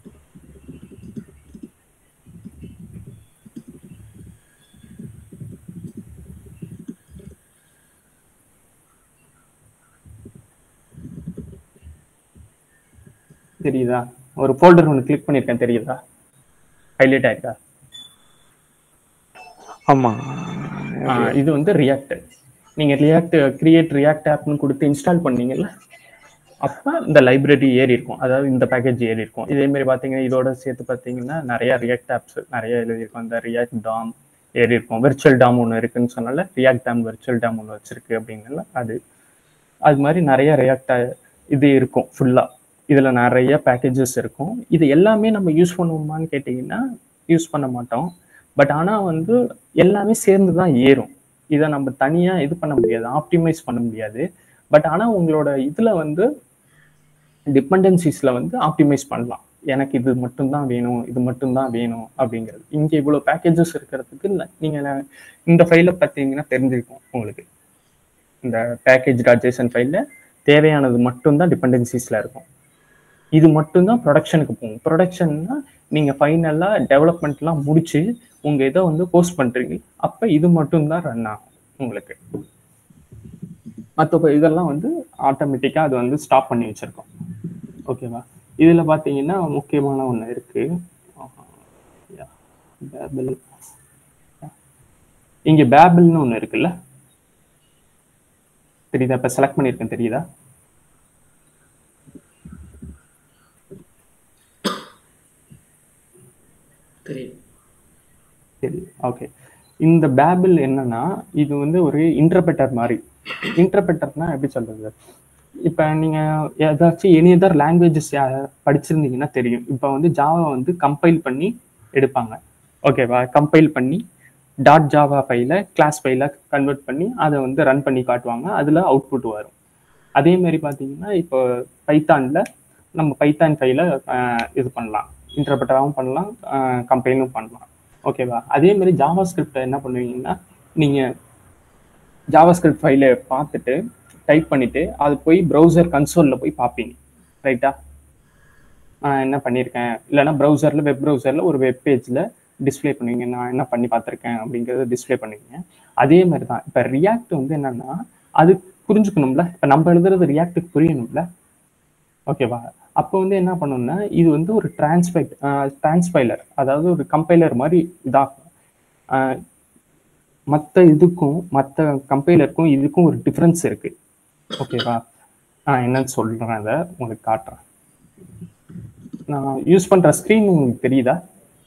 தெரியுதா ஒரு ஃபோல்டர் ஒன்று கிளிக் பண்ணியிருக்கேன் தெரியுதா ஹைலைட் ஆயிருக்கா ஆமாம் ஆ, இது வந்து ரியாக்ட் நீங்க ரியாக்ட் கிரியேட் ரியாக்ட் ஆப்னு கொடுத்து இன்ஸ்டால் பண்ணீங்கல்ல அப்ப இந்த லைப்ரரி ஏறி இருக்கும் அதாவது இந்த பேக்கேஜ் ஏறி இருக்கும் இதே மாதிரி பாத்தீங்கன்னா இதோட சேர்த்து பாத்தீங்கன்னா நிறைய ரியாக்ட் ஆப்ஸ் நிறைய எழுதியிருக்கும் இந்த ரியாக்ட் டாம் ஏறி இருக்கும் விர்ச்சுவல் டாம் ஒன்று இருக்குன்னு சொன்னால ரியாக்ட் டாம் விர்ச்சுவல் டாம் ஒன்று வச்சிருக்கு அப்படிங்கல அது அது மாதிரி நிறைய ரியாக்ட் இது இருக்கும் ஃபுல்லாக இதில் நிறைய பேக்கேஜஸ் இருக்கும் இது எல்லாமே நம்ம யூஸ் பண்ணுவோமான்னு கேட்டிங்கன்னா யூஸ் பண்ண மாட்டோம் பட் ஆனால் வந்து எல்லாமே சேர்ந்து தான் ஏறும் இதை நம்ம தனியாக இது பண்ண முடியாது ஆப்டிமைஸ் பண்ண முடியாது பட் ஆனால் உங்களோட இதில் வந்து டிபெண்டன்சிஸில் வந்து ஆப்டிமைஸ் பண்ணலாம் எனக்கு இது மட்டும்தான் வேணும் இது மட்டும்தான் வேணும் அப்படிங்கிறது இங்கே இவ்வளோ பேக்கேஜஸ் இருக்கிறதுக்கு நீங்கள் இந்த ஃபைலை பார்த்தீங்கன்னா தெரிஞ்சிருக்கும் உங்களுக்கு இந்த பேக்கேஜ் டாட் ஜேசன் ஃபைலில் தேவையானது மட்டும்தான் டிபெண்டன்சிஸில் இருக்கும் இது மட்டும்தான் ப்ரொடக்ஷனுக்கு போகும் ப்ரொடக்ஷன்னா நீங்கள் ஃபைனலாக டெவலப்மெண்ட்லாம் முடிச்சு உங்கள் இதை வந்து போஸ்ட் பண்ணுறீங்க அப்போ இது மட்டும்தான் ரன் ஆகும் உங்களுக்கு மற்ற இதெல்லாம் வந்து ஆட்டோமேட்டிக்காக அது வந்து ஸ்டாப் பண்ணி வச்சுருக்கோம் ஓகேவா இதில் பார்த்தீங்கன்னா முக்கியமான ஒன்று இருக்குது பேபிள் இங்கே பேபிள்னு ஒன்று இருக்குல்ல தெரியுதா இப்போ செலக்ட் பண்ணியிருக்கேன் தெரியுதா தெரியும் சரி ஓகே இந்த பேபிள் என்னன்னா இது வந்து ஒரு இன்டர்பிரட்டர் மாதிரி இன்டர்பிரட்டர்னா எப்படி சொல்றது இப்போ நீங்க ஏதாச்சும் எனி அதர் லாங்குவேஜஸ் படிச்சிருந்தீங்கன்னா தெரியும் இப்போ வந்து ஜாவா வந்து கம்பைல் பண்ணி எடுப்பாங்க ஓகேவா கம்பைல் பண்ணி டாட் ஜாவா ஃபைலை கிளாஸ் ஃபைலை கன்வெர்ட் பண்ணி அதை வந்து ரன் பண்ணி காட்டுவாங்க அதில் அவுட்புட் வரும் அதே மாதிரி பார்த்தீங்கன்னா இப்போ பைத்தானில் நம்ம பைத்தான் ஃபைலை இது பண்ணலாம் இன்டர்பிரட்டராகவும் பண்ணலாம் கம்பைலும் பண்ணலாம் ஓகேவா அதே மாதிரி ஜாவா ஸ்கிரிப்டை என்ன பண்ணுவீங்கன்னா நீங்கள் ஜாவா ஸ்கிரிப்ட் ஃபைலை பார்த்துட்டு டைப் பண்ணிவிட்டு அது போய் ப்ரௌசர் கன்சோலில் போய் பார்ப்பீங்க ரைட்டா என்ன பண்ணியிருக்கேன் இல்லைன்னா ப்ரௌசரில் வெப் ப்ரௌசரில் ஒரு வெப் பேஜில் டிஸ்பிளே பண்ணுவீங்க நான் என்ன பண்ணி பார்த்துருக்கேன் அப்படிங்கிறத டிஸ்பிளே பண்ணுவீங்க அதே மாதிரி தான் இப்போ ரியாக்ட் வந்து என்னன்னா அது புரிஞ்சுக்கணும்ல இப்போ நம்ம எழுதுறது ரியாக்டுக்கு புரியணும்ல ஓகேவா அப்போ வந்து என்ன பண்ணணும்னா இது வந்து ஒரு டிரான்ஸ்பை டிரான்ஸ்பைலர் அதாவது ஒரு கம்பைலர் மாதிரி இதாகும் மற்ற இதுக்கும் மற்ற கம்பைலருக்கும் இதுக்கும் ஒரு டிஃப்ரென்ஸ் இருக்கு ஓகேவா நான் என்னன்னு சொல்றேன் அதை உங்களுக்கு காட்டுறேன் நான் யூஸ் பண்ற ஸ்க்ரீன் உங்களுக்கு தெரியுதா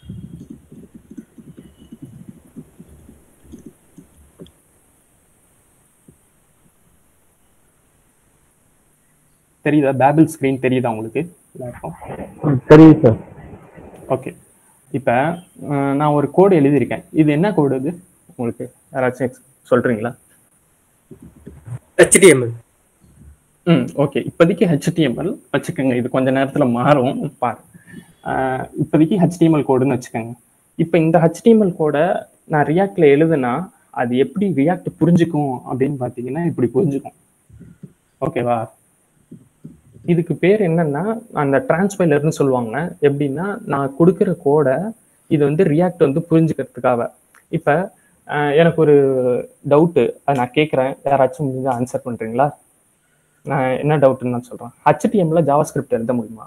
தெரியுதா பேபிள் ஸ்க்ரீன் தெரியுதா உங்களுக்கு எல்லாருக்கும் தெரியுது சார் ஓகே இப்போ நான் ஒரு கோடு எழுதியிருக்கேன் இது என்ன கோடு இது உங்களுக்கு யாராச்சும் சொல்றீங்களா ஹெச்டிஎம்எல் ம் ஓகே இப்போதைக்கு ஹெச்டிஎம்எல் வச்சுக்கோங்க இது கொஞ்ச நேரத்தில் மாறும் பாரு இப்போதைக்கு ஹெச்டிஎம்எல் கோடுன்னு வச்சுக்கோங்க இப்போ இந்த ஹெச்டிஎம்எல் கோடை நான் ரியாக்ட்ல எழுதுனா அது எப்படி ரியாக்ட் புரிஞ்சுக்கும் அப்படின்னு பார்த்தீங்கன்னா இப்படி புரிஞ்சுக்கும் ஓகேவா இதுக்கு பேர் என்னன்னா அந்த டிரான்ஸ்பைலர்னு சொல்லுவாங்க எப்படின்னா நான் கொடுக்குற கோடை இது வந்து ரியாக்ட் வந்து புரிஞ்சுக்கிறதுக்காக இப்போ எனக்கு ஒரு டவுட்டு அதை நான் கேட்குறேன் யாராச்சும் நீங்கள் ஆன்சர் பண்ணுறீங்களா நான் என்ன டவுட்னு நான் சொல்கிறேன் ஹச்டிஎம்ல ஜாவா ஸ்கிரிப்ட் எழுத முடியுமா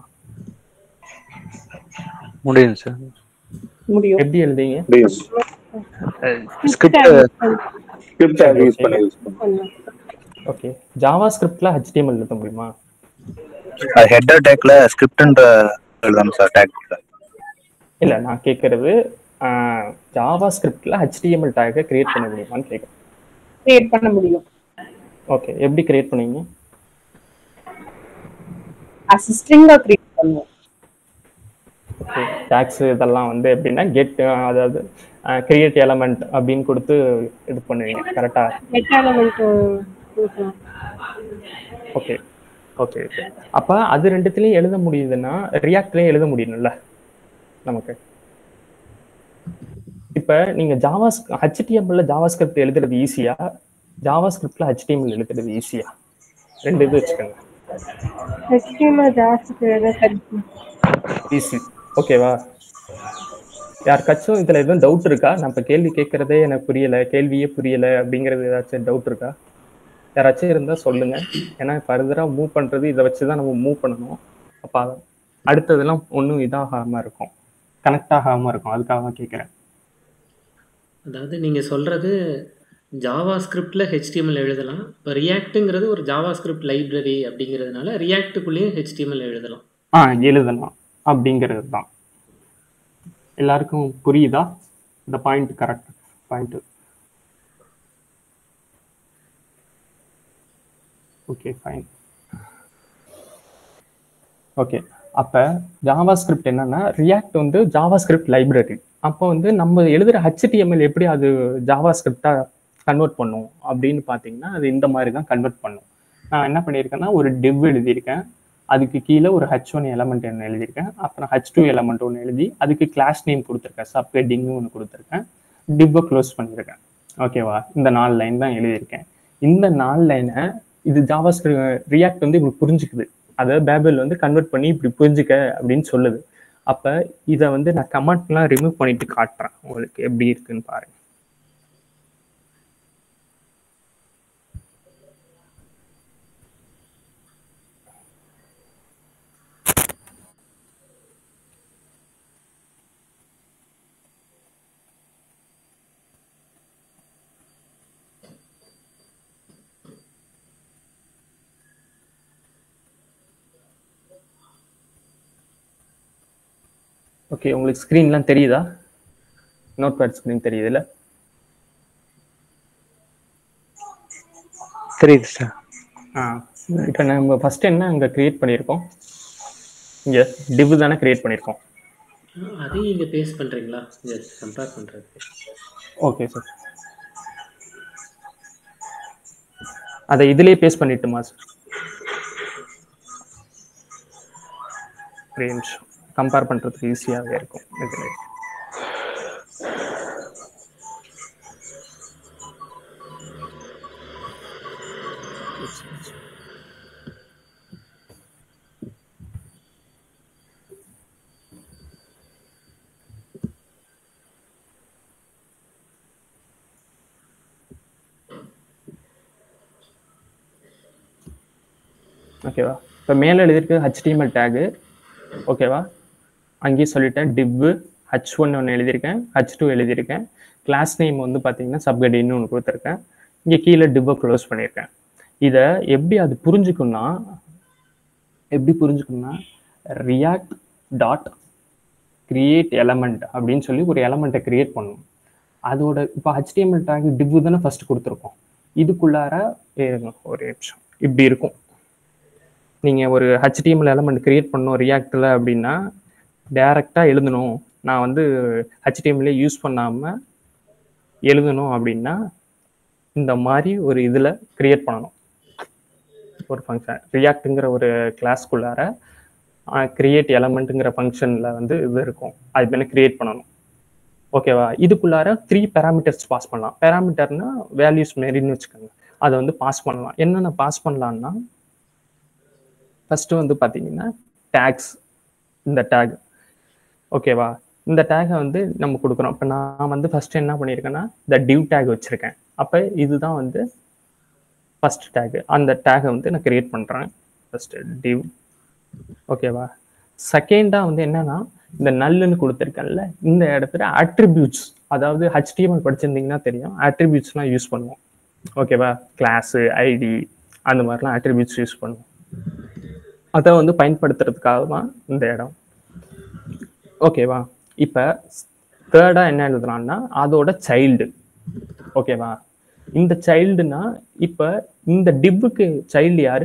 முடியும் சார் முடியும் எப்படி எழுதிங்க ஸ்கிரிப்ட் ஸ்கிரிப்ட் யூஸ் பண்ணி யூஸ் பண்ணி ஓகே ஜாவா ஸ்கிரிப்ட்ல ஹெச்டிஎம்எல் எழுத முடியுமா ஹெட்டர் டேக்ல ஸ்கிரிப்ட்ன்ற எழுதணும் சார் டேக் இல்லை நான் கேட்கறது ஜாவா ஸ்கிரிப்ட்ல ஹெச்டிஎம்எல் டேக்கை கிரியேட் பண்ண முடியுமான்னு கேட்குறேன் கிரியேட் பண்ண முடியும் ஓகே எப்படி கிரியேட் பண்ணுவீங்க அஸ் ஸ்ட்ரிங்கா கிரியேட் பண்ணுவோம் ஓகே டேக்ஸ் இதெல்லாம் வந்து எப்படின்னா கெட் அதாவது கிரியேட் எலமெண்ட் அப்படின்னு கொடுத்து இது பண்ணுவீங்க கரெக்டா get element okay okay okay அப்போ அது ரெண்டுத்துலேயும் எழுத முடியுதுன்னா ரியாக்ட்லேயும் எழுத முடியணும்ல நமக்கு இப்போ நீங்கள் ஜாவா ஹெச்டிஎம்எல்ல ஜாவா ஸ்கிரிப்ட் எழுதுறது ஈஸியா ஜாவா ஸ்கிரிப்ட்ல ஹெச்டிஎம்எல் எழுதுறது ஈஸியா ரெண்டு இது வச்சுக்கோங்க ஹெச்டிஎம்எல் ஜாஸ்தி ஈஸி ஓகேவா யாருக்காச்சும் இதுல எதுவும் டவுட் இருக்கா நான் இப்ப கேள்வி கேட்கறதே எனக்கு புரியல கேள்வியே புரியல அப்படிங்கிறது ஏதாச்சும் டவுட் இருக்கா யாராச்சும் இருந்தா சொல்லுங்க ஏன்னா ஃபர்தரா மூவ் பண்றது இதை வச்சுதான் நம்ம மூவ் பண்ணணும் அப்ப அடுத்ததெல்லாம் ஒன்றும் இதாகாம இருக்கும் கனெக்ட் ஆகாம இருக்கும் அதுக்காக தான் கேட்குறேன் அதாவது நீங்கள் சொல்கிறது ஜாவா ஸ்கிரிப்டில் ஹெச்டிஎம்எல் எழுதலாம் இப்போ ரியாக்ட்டுங்கிறது ஒரு ஜாவா ஸ்கிரிப்ட் லைப்ரரி அப்படிங்கிறதுனால ரியாக்ட்டுக்குள்ளேயும் ஹெச்டிஎம்எல் எழுதலாம் ஆ எழுதலாம் அப்படிங்கிறது தான் எல்லாருக்கும் புரியுதா இந்த point correct point okay fine okay அப்போ ஜாவா ஸ்கிரிப்ட் என்னன்னா ரியாக்ட் வந்து ஜாவா ஸ்கிரிப்ட் லைப்ரரி அப்போ வந்து நம்ம எழுதுகிற ஹெச்டிஎம்எல் எப்படி அது ஜாவா ஸ்கிரிப்டாக கன்வெர்ட் பண்ணும் அப்படின்னு பார்த்தீங்கன்னா அது இந்த மாதிரி தான் கன்வெர்ட் பண்ணும் நான் என்ன பண்ணியிருக்கேன்னா ஒரு டிவ் எழுதியிருக்கேன் அதுக்கு கீழே ஒரு ஹெச் ஒன் எலமெண்ட் ஒன்று எழுதியிருக்கேன் அப்புறம் ஹெச் டூ எலமெண்ட் ஒன்று எழுதி அதுக்கு கிளாஸ் நேம் கொடுத்துருக்கேன் சப் ஹெட்டிங்னு ஒன்று கொடுத்துருக்கேன் டிவ்வை க்ளோஸ் பண்ணியிருக்கேன் ஓகேவா இந்த நாலு லைன் தான் எழுதியிருக்கேன் இந்த நாலு லைனை இது ஜாவா ரியாக்ட் வந்து இப்படி புரிஞ்சுக்குது அதை பேபிள் வந்து கன்வெர்ட் பண்ணி இப்படி புரிஞ்சுக்க அப்படின்னு சொல்லுது அப்போ இதை வந்து நான் கமெண்ட்லாம் ரிமூவ் பண்ணிட்டு காட்டுறேன் உங்களுக்கு எப்படி இருக்குன்னு பாருங்க ஓகே உங்களுக்கு ஸ்க்ரீன்லாம் தெரியுதா நோட் பேட் ஸ்க்ரீன் தெரியுதுல்ல தெரியுது சார் ஆ இப்போ நம்ம ஃபர்ஸ்ட் என்ன அங்கே கிரியேட் பண்ணியிருக்கோம் இங்கே டிவ் தானே கிரியேட் பண்ணியிருக்கோம் அதையும் இங்கே பேஸ் பண்ணுறீங்களா ஜஸ்ட் கம்பேர் பண்ணுறது ஓகே சார் அதை இதுலயே பேஸ்ட் பண்ணிட்டுமா சார் ஒரே நிமிஷம் கம்பேர் பண்ணுறதுக்கு ஈஸியாகவே இருக்கும் இதுல ஓகேவா இப்போ மேலே எழுதியிருக்கு ஹெச்டிஎம்எல் டேகு ஓகேவா அங்கேயும் சொல்லிட்டேன் டிவ் ஹச் ஒன் ஒன்று எழுதியிருக்கேன் ஹச் டூ எழுதியிருக்கேன் கிளாஸ் நேம் வந்து பார்த்தீங்கன்னா சப்கடின்னு ஒன்று கொடுத்துருக்கேன் இங்கே கீழே டிவ்வை க்ளோஸ் பண்ணியிருக்கேன் இதை எப்படி அது புரிஞ்சுக்கும்னா எப்படி புரிஞ்சுக்கணும்னா ரியாக்ட் டாட் கிரியேட் எலமெண்ட் அப்படின்னு சொல்லி ஒரு எலமெண்ட்டை கிரியேட் பண்ணணும் அதோட இப்போ ஹெச்டிஎம்எல் டேக் டிவ் தானே ஃபர்ஸ்ட் கொடுத்துருக்கோம் இதுக்குள்ளார இருங்க, ஒரு நிமிஷம் இப்படி இருக்கும் நீங்கள் ஒரு ஹெச்டிஎம்எல் எலமெண்ட் கிரியேட் பண்ணணும் ரியாக்டில் அப்படின்னா டைரெக்டாக எழுதணும் நான் வந்து ஹெச்டிஎம்எல்லே யூஸ் பண்ணாமல் எழுதணும் அப்படின்னா இந்த மாதிரி ஒரு இதில் கிரியேட் பண்ணணும் ஒரு ஃபங்க்ஷன் ரியாக்ட்டுங்கிற ஒரு கிளாஸ்க்குள்ளார கிரியேட் எலமெண்ட்டுங்கிற ஃபங்க்ஷனில் வந்து இது இருக்கும் அது மேலே கிரியேட் பண்ணணும் ஓகேவா இதுக்குள்ளார த்ரீ பேராமீட்டர்ஸ் பாஸ் பண்ணலாம் பேராமீட்டர்னா வேல்யூஸ் மாரின்னு வச்சுக்கோங்க அதை வந்து பாஸ் பண்ணலாம் என்னென்ன பாஸ் பண்ணலான்னா ஃபர்ஸ்ட் வந்து பார்த்தீங்கன்னா டேக்ஸ் இந்த டேக் ஓகேவா இந்த டேகை வந்து நம்ம கொடுக்குறோம் இப்போ நான் வந்து ஃபர்ஸ்ட் என்ன பண்ணியிருக்கேன்னா இந்த டிவ் டேக் வச்சுருக்கேன் அப்போ இதுதான் வந்து ஃபர்ஸ்ட் டேக் அந்த டேகை வந்து நான் கிரியேட் பண்ணுறேன் ஃபர்ஸ்ட் டிவ் ஓகேவா செகண்டாக வந்து என்னன்னா இந்த நல்லுன்னு கொடுத்துருக்கேன்ல இந்த இடத்துல அட்ரிபியூட்ஸ் அதாவது ஹெச்டிஎம்எல் படிச்சிருந்தீங்கன்னா தெரியும் அட்ரிபியூட்ஸ்லாம் யூஸ் பண்ணுவோம் ஓகேவா கிளாஸு ஐடி அந்த மாதிரிலாம் அட்ரிபியூட்ஸ் யூஸ் பண்ணுவோம் அதை வந்து பயன்படுத்துறதுக்காக தான் இந்த இடம் ஓகேவா இப்போ தேர்டாக என்ன எழுதுறான்னா அதோட சைல்டு ஓகேவா இந்த சைல்டுனா இப்போ இந்த டிப்புக்கு சைல்டு யாரு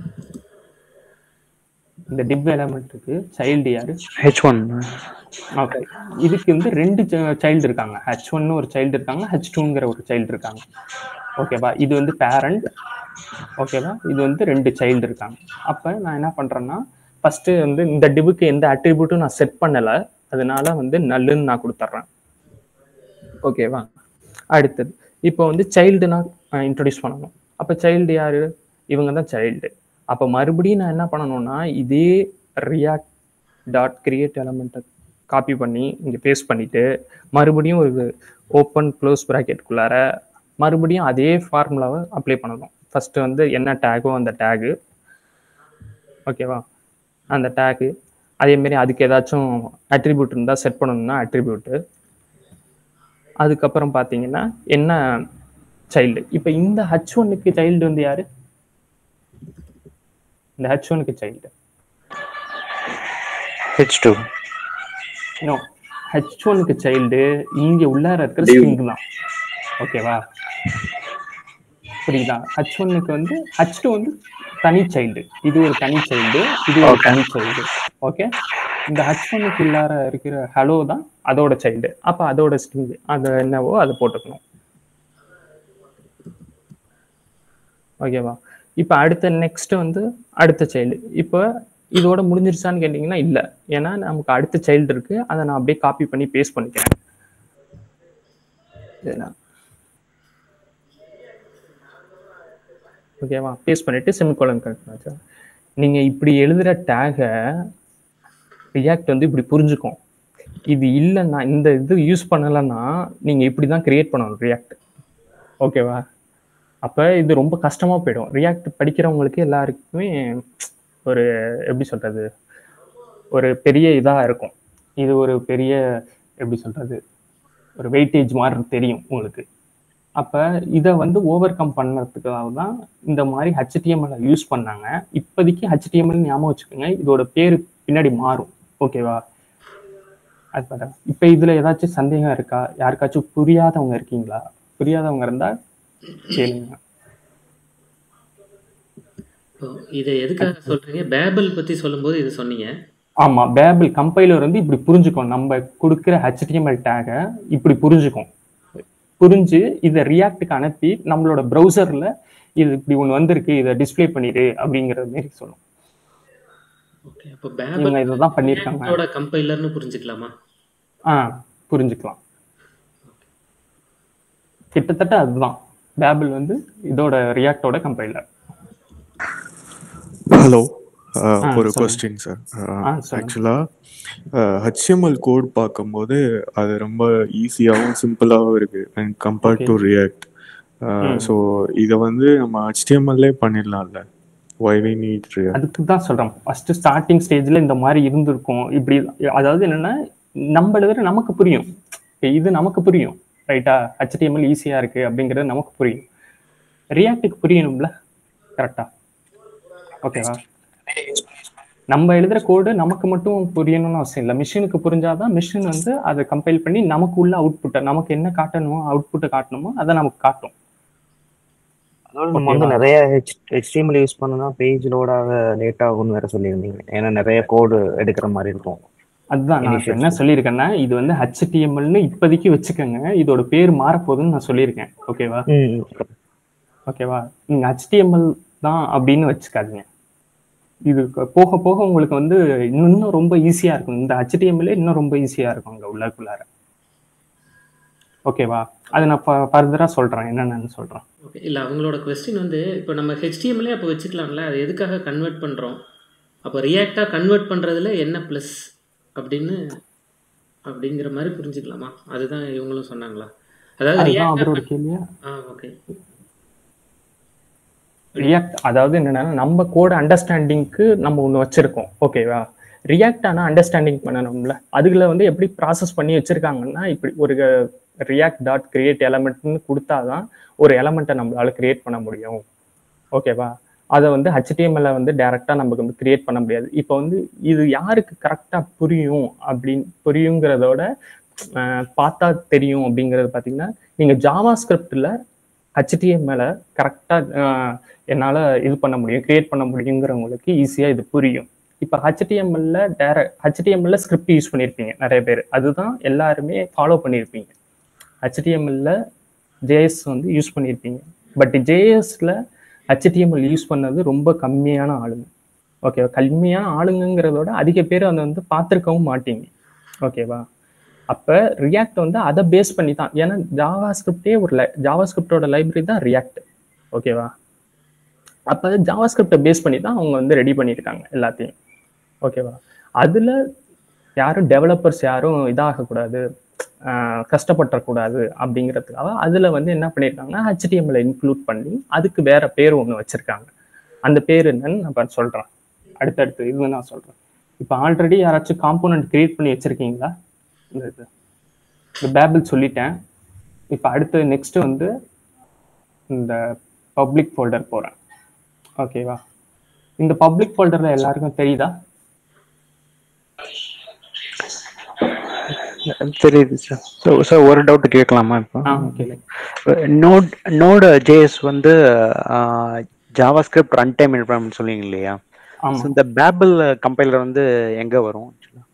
இந்த டிப் எலமெண்ட்டுக்கு சைல்டு யாரு ஹெச் ஒன் ஓகே இதுக்கு வந்து ரெண்டு சைல்டு இருக்காங்க ஹெச் ஒன்னு ஒரு சைல்டு இருக்காங்க ஹெச் டூங்கிற ஒரு சைல்டு இருக்காங்க ஓகேவா இது வந்து பேரண்ட் ஓகேவா இது வந்து ரெண்டு சைல்டு இருக்காங்க அப்போ நான் என்ன பண்ணுறேன்னா ஃபஸ்ட்டு வந்து இந்த டிவுக்கு எந்த அட்ரிபியூட்டும் நான் செட் பண்ணலை அதனால வந்து நல்லுன்னு நான் கொடுத்துட்றேன் ஓகேவா அடுத்தது இப்போ வந்து சைல்டு நான் இன்ட்ரடியூஸ் பண்ணணும் அப்போ சைல்டு யாரு இவங்க தான் சைல்டு அப்போ மறுபடியும் நான் என்ன பண்ணணும்னா இதே ரியாக்ட் டாட் கிரியேட் எலமெண்ட்டை காப்பி பண்ணி இங்கே பேஸ்ட் பண்ணிட்டு மறுபடியும் ஒரு ஓப்பன் க்ளோஸ் ப்ராக்கெட்டுக்குள்ளார மறுபடியும் அதே ஃபார்முலாவை அப்ளை பண்ணணும் ஃபர்ஸ்ட் வந்து என்ன டேகோ அந்த டேகு ஓகேவா அந்த டேகு அதேமாரி அதுக்கு ஏதாச்சும் அட்ரிபியூட் இருந்தால் செட் பண்ணணும்னா அட்ரிபியூட்டு அதுக்கப்புறம் பார்த்தீங்கன்னா என்ன சைல்டு இப்போ இந்த ஹச் ஒன்னுக்கு சைல்டு வந்து யாரு இந்த ஹச் ஒனுக்கு child H two no H ஒனுக்கு சைல்டு இங்க உள்ளார இருக்கிற ஸ்ட்ரிங் தான் ஓகேவா புரியுதா ஹச் ஒன்னுக்கு வந்து ஹச் டூ வந்து தனி சைல்டு இது ஒரு தனி சைல்டு இது ஒரு தனி சைல்டு ஓகே இந்த ஹச் ஒன்னுக்கு உள்ளார இருக்கிற ஹலோ தான் அதோட சைல்டு அப்ப அதோட ஸ்ட்ரிங் அது என்னவோ அதை போட்டுக்கணும் ஓகேவா இப்போ அடுத்த நெக்ஸ்ட் வந்து அடுத்த சைல்டு இப்போ இதோட முடிஞ்சிருச்சான்னு கேட்டிங்கன்னா இல்லை ஏன்னா நமக்கு அடுத்த சைல்டு இருக்கு அதை நான் அப்படியே காப்பி பண்ணி பேஸ்ட் பண்ணிக்கிறேன் சரிண்ணா? ஓகேவா பேஸ்ட் பண்ணிட்டு செமிகோலன் கரெக்ட் நீங்க இப்படி எழுதுற டேகை ரியாக்ட் வந்து இப்படி புரிஞ்சுக்கும் இது இல்லைன்னா இந்த இது யூஸ் பண்ணலைன்னா நீங்க இப்படி தான் கிரியேட் பண்ணணும் ரியாக்ட் ஓகேவா அப்ப இது ரொம்ப கஷ்டமா போயிடும் ரியாக்ட் படிக்கிறவங்களுக்கு எல்லாருக்குமே ஒரு எப்படி சொல்றது ஒரு பெரிய இதா இருக்கும் இது ஒரு பெரிய எப்படி சொல்றது ஒரு வெயிட்டேஜ் மாதிரி தெரியும் உங்களுக்கு அப்ப இதை வந்து ஓவர் கம் பண்ணறதுக்காக தான் இந்த மாதிரி ஹெச்டிஎம்எல் யூஸ் பண்ணாங்க இப்போதைக்கு ஹெச்டிஎம்எல் ஞாபகம் வச்சுக்கோங்க இதோட பேரு பின்னாடி மாறும் ஓகேவா அது பாரு. இப்ப இதுல ஏதாச்சும் சந்தேகம் இருக்கா யாருக்காச்சும் புரியாதவங்க இருக்கீங்களா புரியாதவங்க இருந்தா கேளுங்க இப்போ இதை எதுக்காக சொல்றீங்க பேபிள் பத்தி சொல்லும்போது இது சொன்னீங்க ஆமா பேபிள் கம்பைலர் வந்து இப்படி புரிஞ்சுக்கும் நம்ம கொடுக்குற ஹெச்டிஎம்எல் டேகை இப்படி புரிஞ்சுக்கும் புரிஞ்சு இதை ரியாக்டுக்கு அனுப்பி நம்மளோட ப்ரௌசர்ல இது இப்படி ஒன்று வந்திருக்கு இதை டிஸ்ப்ளே பண்ணிடு அப்படிங்கிற மாதிரி சொல்லும் ஓகே அப்போ இவங்க பேபிள் இதை தான் பண்ணியிருக்காங்க ரியாக்டோட கம்பைலர்னு புரிஞ்சுக்கலாமா ஆ புரிஞ்சுக்கலாம் கிட்டத்தட்ட அதுதான் பேபிள் வந்து இதோட ரியாக்டோட கம்பைலர் ஹலோ ஆ, ஒரு சொல்லுங்க. கொஸ்டின் சார் ஆ, சொல்லுங்க. ஆக்சுவலாக ஹெச்எம்எல் கோட் பார்க்கும்போது அது ரொம்ப ஈஸியாகவும் சிம்பிளாகவும் இருக்கு and compared to React hmm. So இதை வந்து நம்ம ஹெச்டிஎம்எல்லே பண்ணிடலாம்ல ஒய் வி நீட் ரியாக்ட் அதுக்கு தான் சொல்றேன் ஃபர்ஸ்ட் ஸ்டார்டிங் ஸ்டேஜ்ல இந்த மாதிரி இருந்திருக்கும் இப்படி அதாவது என்னன்னா நம்ம எழுதுற நமக்கு புரியும் இப்ப இது நமக்கு புரியும் ரைட்டா HTML ஈஸியா இருக்கு அப்படிங்கிறது நமக்கு புரியும் ரியாக்டுக்கு புரியணும்ல கரெக்டா ஓகேவா நம்ம எழுதுற கோடு நமக்கு மட்டும் புரியணும்னு அவசியம் இல்லை மிஷினுக்கு புரிஞ்சாதான் மிஷின் வந்து அதை கம்பைல் பண்ணி நமக்கு உள்ள அவுட்புட்டை நமக்கு என்ன காட்டணுமோ அவுட்புட்டை காட்டணுமோ அதை நமக்கு காட்டும் அதோட நம்ம வந்து ஓகேவா? நிறைய ஹெச் ஹெச்டிஎம்எல் யூஸ் பண்ணனா பேஜ் லோட் ஆக லேட் ஆகும்னு வேற சொல்லியிருந்தீங்க ஏன்னா நிறைய கோடு எடுக்கிற மாதிரி இருக்கும் அதுதான் நான் இப்ப Initial என்ன சொல்லியிருக்கேன்னா இது வந்து ஹெச்டிஎம்எல்னு இப்போதைக்கு வச்சுக்கோங்க இதோட பேர் மாறப்போகுதுன்னு நான் சொல்லியிருக்கேன் ஓகேவா ம் ஓகேவா நீங்க ஹெச்டிஎம்எல் தான் அப்படின்னு வச்சுக்காதீங்க இது க- போக போக உங்களுக்கு வந்து இன்னும் இன்னும் ரொம்ப ஈஸியா இருக்கும் இந்த ஹெச்டிஎம்எல்லே இன்னும் ரொம்ப ஈஸியா இருக்கும் அங்க உள்ளக்குள்ளார ஓகேவா அதை நான் ஃபர்தரா சொல்றேன் என்னென்னு சொல்றேன் ஓகே இல்லை அவங்களோட கொஸ்டின் வந்து இப்போ நம்ம ஹெச்டிஎம்லே அப்போ வச்சுக்கலாம்ல அது எதுக்காக கன்வெர்ட் பண்ணுறோம் அப்போ ரியாக்டாக கன்வெர்ட் பண்ணுறதுல என்ன ப்ளஸ் அப்படின்னு அப்படிங்கிற மாதிரி புரிஞ்சுக்கலாமா அதுதான் இவங்களும் சொன்னாங்களா அதாவது அதுதான் ரியாக்டாக அவரோட கேள்வியா ஆ ஓகே ரியாக்ட் அதாவது என்னன்னா நம்ம கோட் அண்டர்ஸ்டாண்டிங்க்கு நம்ம ஒன்று வச்சிருக்கோம் ஓகேவா ரியாக்ட் ஆனால் அண்டர்ஸ்டாண்டிங் பண்ணணும்ல அதுல வந்து எப்படி ப்ராசஸ் பண்ணி வச்சிருக்காங்கன்னா இப்படி ஒரு ரியாக்ட் டாட் கிரியேட் எலமெண்ட்னு கொடுத்தாதான் ஒரு எலமெண்ட்டை நம்மளால கிரியேட் பண்ண முடியும் ஓகேவா அதை வந்து HTML -ல வந்து டைரக்டா நமக்கு வந்து கிரியேட் பண்ண முடியாது இப்போ வந்து இது யாருக்கு கரெக்டா புரியும் அப்படின்னு புரியுங்கிறதோட அஹ், பார்த்தா தெரியும் அப்படிங்கிறது பார்த்தீங்கன்னா நீங்க ஜாவா ஸ்கிரிப்டில் ஹெச்டிஎம்எல கரெக்டாக என்னால் இது பண்ண முடியும் கிரியேட் பண்ண முடியுங்கிறவங்களுக்கு ஈஸியாக இது புரியும் இப்போ ஹெச்டிஎம்எல்ல டேரக்ட் ஹெச்டிஎம்எல்ல ஸ்கிரிப்ட் யூஸ் பண்ணியிருப்பீங்க நிறைய பேர் அதுதான் எல்லாருமே ஃபாலோ பண்ணியிருப்பீங்க ஹெச்டிஎம்எல்ல ஜேஎஸ் வந்து யூஸ் பண்ணியிருப்பீங்க பட் ஜேஎஸ்ல HTML யூஸ் பண்ணது ரொம்ப கம்மியான ஆளுங்க ஓகேவா கம்மியான ஆளுங்கிறதோட அதிக பேர் அதை வந்து பார்த்துருக்கவும் மாட்டீங்க ஓகேவா அப்போ ரியாக்ட் வந்து அதை பேஸ் பண்ணி தான் ஏன்னா ஜாவா ஸ்கிரிப்டே ஒரு ஜாவா ஸ்கிரிப்டோட லைப்ரரி தான் ரியாக்ட் ஓகேவா அப்போ ஜாவா ஸ்கிரிப்டை பேஸ் பண்ணி தான் அவங்க வந்து ரெடி பண்ணியிருக்காங்க எல்லாத்தையும் ஓகேவா அதில் யாரும் டெவலப்பர்ஸ் யாரும் இதாகக்கூடாது ஆஹ் கஷ்டப்பட்டுறக்கூடாது அப்படிங்கிறதுக்காக அதில் வந்து என்ன பண்ணியிருக்காங்கன்னா HTML இன்க்ளூட் பண்ணி அதுக்கு வேற பேர் ஒன்று வச்சிருக்காங்க அந்த பேர் என்னன்னு நான் சொல்கிறேன் அடுத்தடுத்து இது நான் சொல்கிறேன் இப்போ ஆல்ரெடி யாராச்சும் காம்போனன்ட் கிரியேட் பண்ணி வச்சிருக்கீங்களா இந்த இது இந்த பேபிள் சொல்லிட்டேன் இப்போ அடுத்து நெக்ஸ்ட் வந்து இந்த பப்ளிக் ஃபோல்டர் போகிறேன் ஓகேவா இந்த பப்ளிக் ஃபோல்டரில் எல்லாருக்கும் தெரியுதா தெரியுது சார் ஸோ சார் ஒரு டவுட் கேட்கலாமா இப்போ ஆ ஓகே நோட் நோட் ஜேஎஸ் வந்து JavaScript run time environment சொல்லுவீங்க இல்லையா ஆமா So, இந்த பேபிள் கம்பைலர் வந்து எங்க வரும்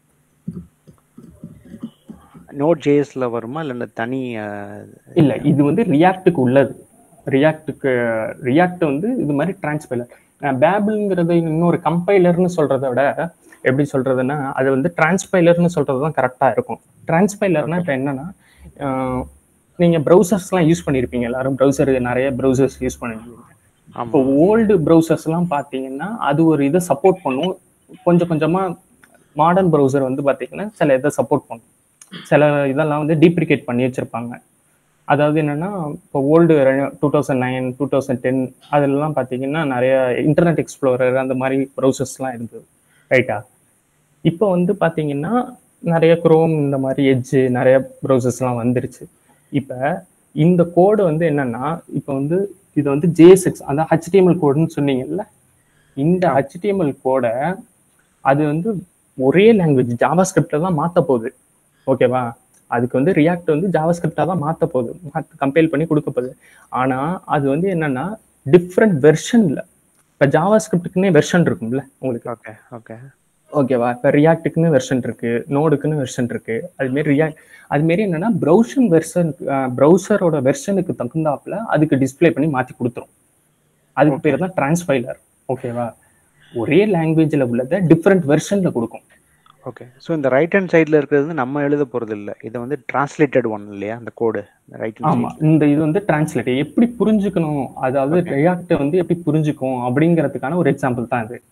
நோட் ஜேஎஸ்ல வருமா இல்ல இந்த தனி அஹ், இல்ல இது வந்து ரியாக்ட்டுக்கு உள்ளது ரியாக்ட்டுக்கு ரியாக்ட் வந்து இது மாதிரி டிரான்ஸ்பைலர் பேபிள்ங்கிறது இன்னொரு கம்பைலர்னு சொல்றதை விட எப்படி சொல்றதுன்னா அது வந்து டிரான்ஸ்பைலர்னு சொல்றது தான் கரெக்டா இருக்கும் டிரான்ஸ்பைலர்னா இப்போ என்னன்னா ஆஹ், நீங்க ப்ரௌசர்ஸ்லாம் யூஸ் பண்ணியிருப்பீங்க எல்லாரும் ப்ரௌசர் நிறைய ப்ரௌசர்ஸ் யூஸ் பண்ணிருப்பீங்க இப்போ ஆமா ஓல்டு ப்ரௌசர்ஸ்லாம் பார்த்தீங்கன்னா அது ஒரு இதை சப்போர்ட் பண்ணும் கொஞ்சம் கொஞ்சமா மாடர்ன் ப்ரௌசர் வந்து பார்த்தீங்கன்னா சில இதை சப்போர்ட் பண்ணும் சில இதெல்லாம் வந்து டீப்ரிகேட் பண்ணி வச்சிருப்பாங்க அதாவது என்னன்னா இப்போ old two thousand nine two thousand ten அதெல்லாம் பார்த்தீங்கன்னா நிறைய இன்டர்நெட் எக்ஸ்ப்ளோரர் அந்த மாதிரி ப்ரௌசர்ஸ்லாம் இருந்தது ரைட்டா இப்போ வந்து பார்த்தீங்கன்னா நிறைய குரோம் இந்த மாதிரி எட்ஜு நிறைய ப்ரௌசர்ஸ்லாம் வந்துருச்சு இப்போ இந்த கோடு வந்து என்னன்னா இப்போ வந்து இது வந்து ஜேஎஸ்எக்ஸ் அதான் ஹெச்டிஎம்எல் கோடுன்னு சொன்னீங்கல்ல இந்த ஹெச்டிஎம்எல் கோடை அது வந்து ஒரே லாங்குவேஜ் ஜாவா ஸ்கிரிப்டில் தான் மாற்ற போகுது ஓகேவா அதுக்கு வந்து ரியாக்ட் வந்து ஜாவா ஸ்கிரிப்டாக தான் மாற்ற போகுது கம்பைல் பண்ணி கொடுக்க போகுது ஆனால் அது வந்து என்னன்னா டிஃப்ரெண்ட் வெர்ஷனில் இப்போ ஜாவா ஸ்கிரிப்டுக்குன்னே வெர்ஷன் இருக்கும்ல உங்களுக்கு ஓகே ஓகே ஓகேவா இப்போ ரியாக்ட்டுக்குன்னு வெர்ஷன் இருக்கு நோடுக்குன்னு வெர்ஷன் இருக்கு அதுமாரி ரியாக்ட் அதுமாரி என்னன்னா ப்ரௌசன் வெர்ஷன் ப்ரௌசரோட வெர்ஷனுக்கு தகுந்தாப்புல அதுக்கு டிஸ்ப்ளே பண்ணி மாற்றி கொடுத்துரும் அதுக்கு பேர் தான் டிரான்ஸ்பைலர் ஓகேவா ஒரே லாங்குவேஜில் உள்ளதை டிஃப்ரெண்ட் வெர்ஷனில் கொடுக்கும் ஓகே ஸோ இந்த ரைட் ஹேண்ட் சைடில் இருக்கிறது வந்து நம்ம எழுத போறது இல்ல இது வந்து டிரான்ஸ்லேட்டட் ஒன் இல்லையா அந்த கோடு ரைட் ஹேண்ட் ஆமா இந்த இது வந்து டிரான்ஸ்லேட் எப்படி புரிஞ்சுக்கணும் அதாவது ரியாக்ட் வந்து எப்படி புரிஞ்சுக்கும் அப்படிங்கிறதுக்கான ஒரு எக்ஸாம்பிள் தான் இது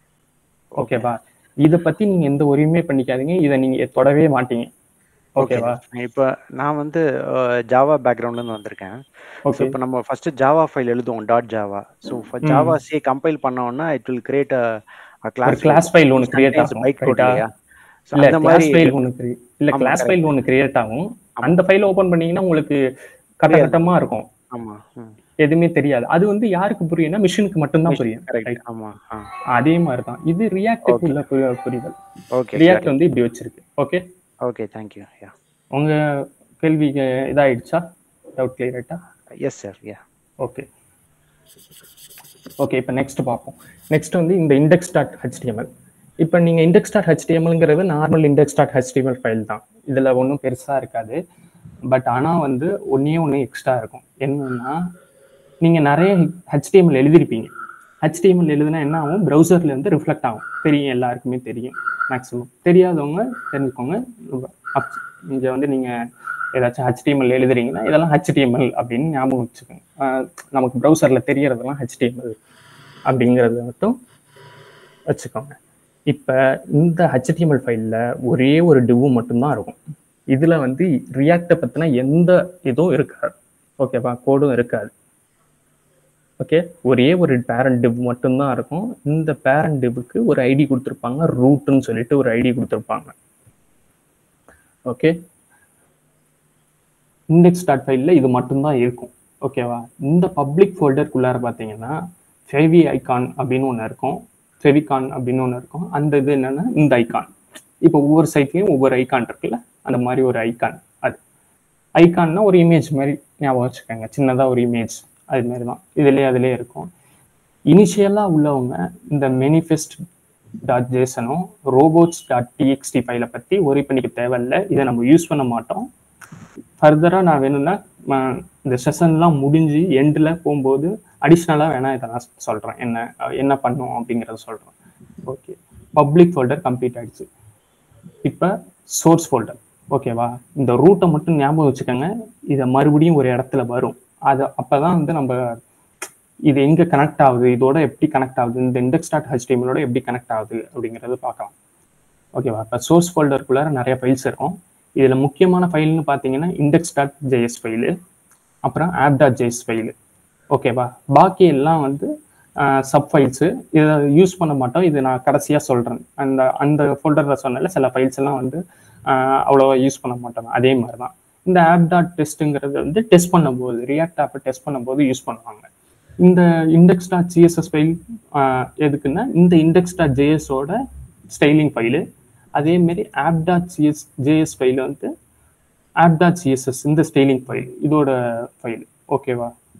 ஓகேவா இதை பத்தி நீங்க எந்த உரிமையுமே பண்ணிக்காதீங்க இதை நீங்க தொடவே மாட்டீங்க ஓகே ஓகேவா இப்போ நான் வந்து ஜாவா பேக்ரவுண்ட்லேருந்து வந்திருக்கேன் ஸோ ஓகே இப்போ நம்ம ஃபர்ஸ்ட் ஜாவா ஃபைல் எழுதுவோம் dot Java so Java C compile பண்ணோம்னா இட் வில் கிரியேட் அ ஒரு கிளாஸ் கிளாஸ் ஃபைல் ஒன்று கிரியேட் ஆகும் பைக் கோட் ரைட்டா இல்லையா ஸோ இல்ல அந்த கிளாஸ் மாதிரி ஃபைல் ஒன்று கிரி இல்ல ஆமா, கிளாஸ் correct. ஃபைல் ஒன்று கிரியேட் ஆகும் ஆமா. அந்த ஃபைல் ஓபன் பண்ணீங்கன்னா உங்களுக்கு கட்ட தெரியாது. கட்டமா இருக்கும் ஆமா ம் எதுவுமே தெரியாது அது வந்து யாருக்கு புரியும்னா மிஷினுக்கு மட்டும்தான் புரியும் கரெக்ட் Right. ஆமா ஆ அதே மாதிரி தான் இது ரியாக்டுக்கு உள்ள புரி- புரிதல் ஓகே ரியாக்ட் வந்து இப்படி வச்சிருக்கு ஓகே ஓகே தேங்க்யூ யா உங்க கேள்விக்கு இதாயிடுச்சா டவுட் கிளியர் ஆயிட்டா yes sir yeah okay okay இப்போ நெக்ஸ்ட் பார்ப்போம் நெக்ஸ்ட் வந்து இந்த இண்டெக்ஸ் டாட் ஹெச்டிஎம்எல் இப்போ நீங்கள் இண்டெக்ஸ் டாட் ஹெச்டிஎம்எல்ங்கிறது normal index dot HTML file தான் இதில் ஒன்றும் பெருசாக இருக்காது பட் ஆனால் வந்து ஒன்றே ஒன்று எக்ஸ்ட்ரா இருக்கும் என்னன்னா நீங்கள் நிறைய ஹெச்டிஎம்எல் எழுதிருப்பீங்க ஹெச்டிஎம்எல் எழுதுனா என்ன ஆகும் ப்ரௌசரில் வந்து ரிஃப்ளெக்ட் ஆகும் தெரியும் எல்லாருக்குமே தெரியும் மேக்ஸிமம் தெரியாதவங்க தெரிஞ்சுக்கோங்க அப் இங்கே வந்து நீங்கள் ஏதாச்சும் ஹெச்டிஎம்எல் எழுதுறீங்கன்னா இதெல்லாம் ஹெச்டிஎம்எல் அப்படின்னு ஞாபகம் வச்சுக்கோங்க ஆஹ் நமக்கு ப்ரௌசரில் தெரியறதெல்லாம் ஹெச்டிஎம்எல் அப்படிங்கிறது மட்டும் வச்சுக்கோங்க இப்போ இந்த ஹெச்டிஎம்எல் ஃபைலில் ஒரே ஒரு டிவு மட்டும்தான் இருக்கும் இதில் வந்து ரியாக்டை பற்றின எந்த இதுவும் இருக்காது ஓகேவா கோடும் இருக்காது ஓகே ஒரே ஒரு பேரண்ட் டிவ் மட்டும்தான் இருக்கும் இந்த பேரண்ட் டிவ்வுக்கு ஒரு ஐடி கொடுத்துருப்பாங்க ரூட்னு சொல்லிட்டு ஒரு ஐடி கொடுத்துருப்பாங்க ஓகே இண்டெக்ஸ் டாட் ஃபைலில் இது மட்டும்தான் இருக்கும் ஓகேவா இந்த பப்ளிக் ஃபோல்டருக்குள்ளார பார்த்தீங்கன்னா ஃபெவி ஐகான் அப்படின்னு ஒன்று இருக்கும் ஃபெவிகான் அப்படின்னு ஒன்று இருக்கும் அந்த இது என்னன்னா இந்த ஐகான் இப்போ ஒவ்வொரு சைட்லேயும் ஒவ்வொரு ஐகான் இருக்குல்ல அந்த மாதிரி ஒரு ஐகான் அது ஐகான்னா ஒரு இமேஜ் மாதிரி ஞாபகம் வச்சுக்கோங்க சின்னதாக ஒரு இமேஜ் அது மாதிரி தான் இதுலேயே அதுலேயே இருக்கும் இனிஷியலாக உள்ளவங்க இந்த மெனிஃபெஸ்ட் டாட் ஜேசனும் ரோபோட்ஸ் டாட் டிஎக்ஸ்டி ஃபைலை பற்றி ஒரே பண்ணிக்க தேவையில்லை இதை நம்ம யூஸ் பண்ண மாட்டோம் ஃபர்தராக நான் வேணும்னா ம- இந்த செஷன்லாம் முடிஞ்சு எண்டில் போகும்போது அடிஷ்னலாக வேணா இதை நான் சொல்கிறேன் என்ன அஹ் என்ன பண்ணும் அப்படிங்கிறத சொல்கிறேன் ஓகே பப்ளிக் ஃபோல்டர் கம்ப்ளீட் ஆயிடுச்சு இப்போ சோர்ஸ் ஃபோல்டர் ஓகேவா இந்த ரூட்டை மட்டும் ஞாபகம் வச்சுக்கோங்க இதை மறுபடியும் ஒரு இடத்துல வரும் அது அப்போ தான் வந்து நம்ம இது எங்கே கனெக்ட் ஆகுது இதோட எப்படி கனெக்ட் ஆகுது இந்த இண்டெக்ஸ் டாட் ஹெச்டிஎம்மலோட எப்படி கனெக்ட் ஆகுது அப்படிங்கிறத பார்க்கலாம் ஓகேவா இப்போ சோர்ஸ் ஃபோல்டருக்குள்ளார நிறைய ஃபைல்ஸ் இருக்கும் இதில் முக்கியமான ஃபைல்னு பார்த்தீங்கன்னா இண்டெக்ஸ் டாட் ஜேஎஸ் ஃபைலு அப்புறம் ஆப் டாட் ஜேஎஸ் ஃபைலு ஓகேவா பாக்கி எல்லாம் வந்து சப் ஃபைல்ஸு இதை யூஸ் பண்ண மாட்டோம் இது நான் கடைசியாக சொல்கிறேன் அந்த அந்த ஃபோல்டரில் சொன்னல சில ஃபைல்ஸ் எல்லாம் வந்து ஆஹ் அவ்வளோவா யூஸ் பண்ண மாட்டோம் அதே மாதிரி தான் இந்த ஆப் டாட் டெஸ்ட்டுங்கிறது வந்து டெஸ்ட் பண்ணும்போது ரியாக்ட் ஆப்பை டெஸ்ட் பண்ணும்போது யூஸ் பண்ணுவாங்க இந்த இண்டெக்ஸ் டாட் சிஎஸ்எஸ் ஃபைல் எதுக்குன்னா இந்த இண்டெக்ஸ் டாட் ஜேஎஸோட ஸ்டைலிங் ஃபைலு அதேமாரி app dot CS JS file வந்து ஆப் டாட் சிஎஸ்எஸ் இந்த ஸ்டைலிங் ஃபைல் இதோட ஃபைல் ஓகேவா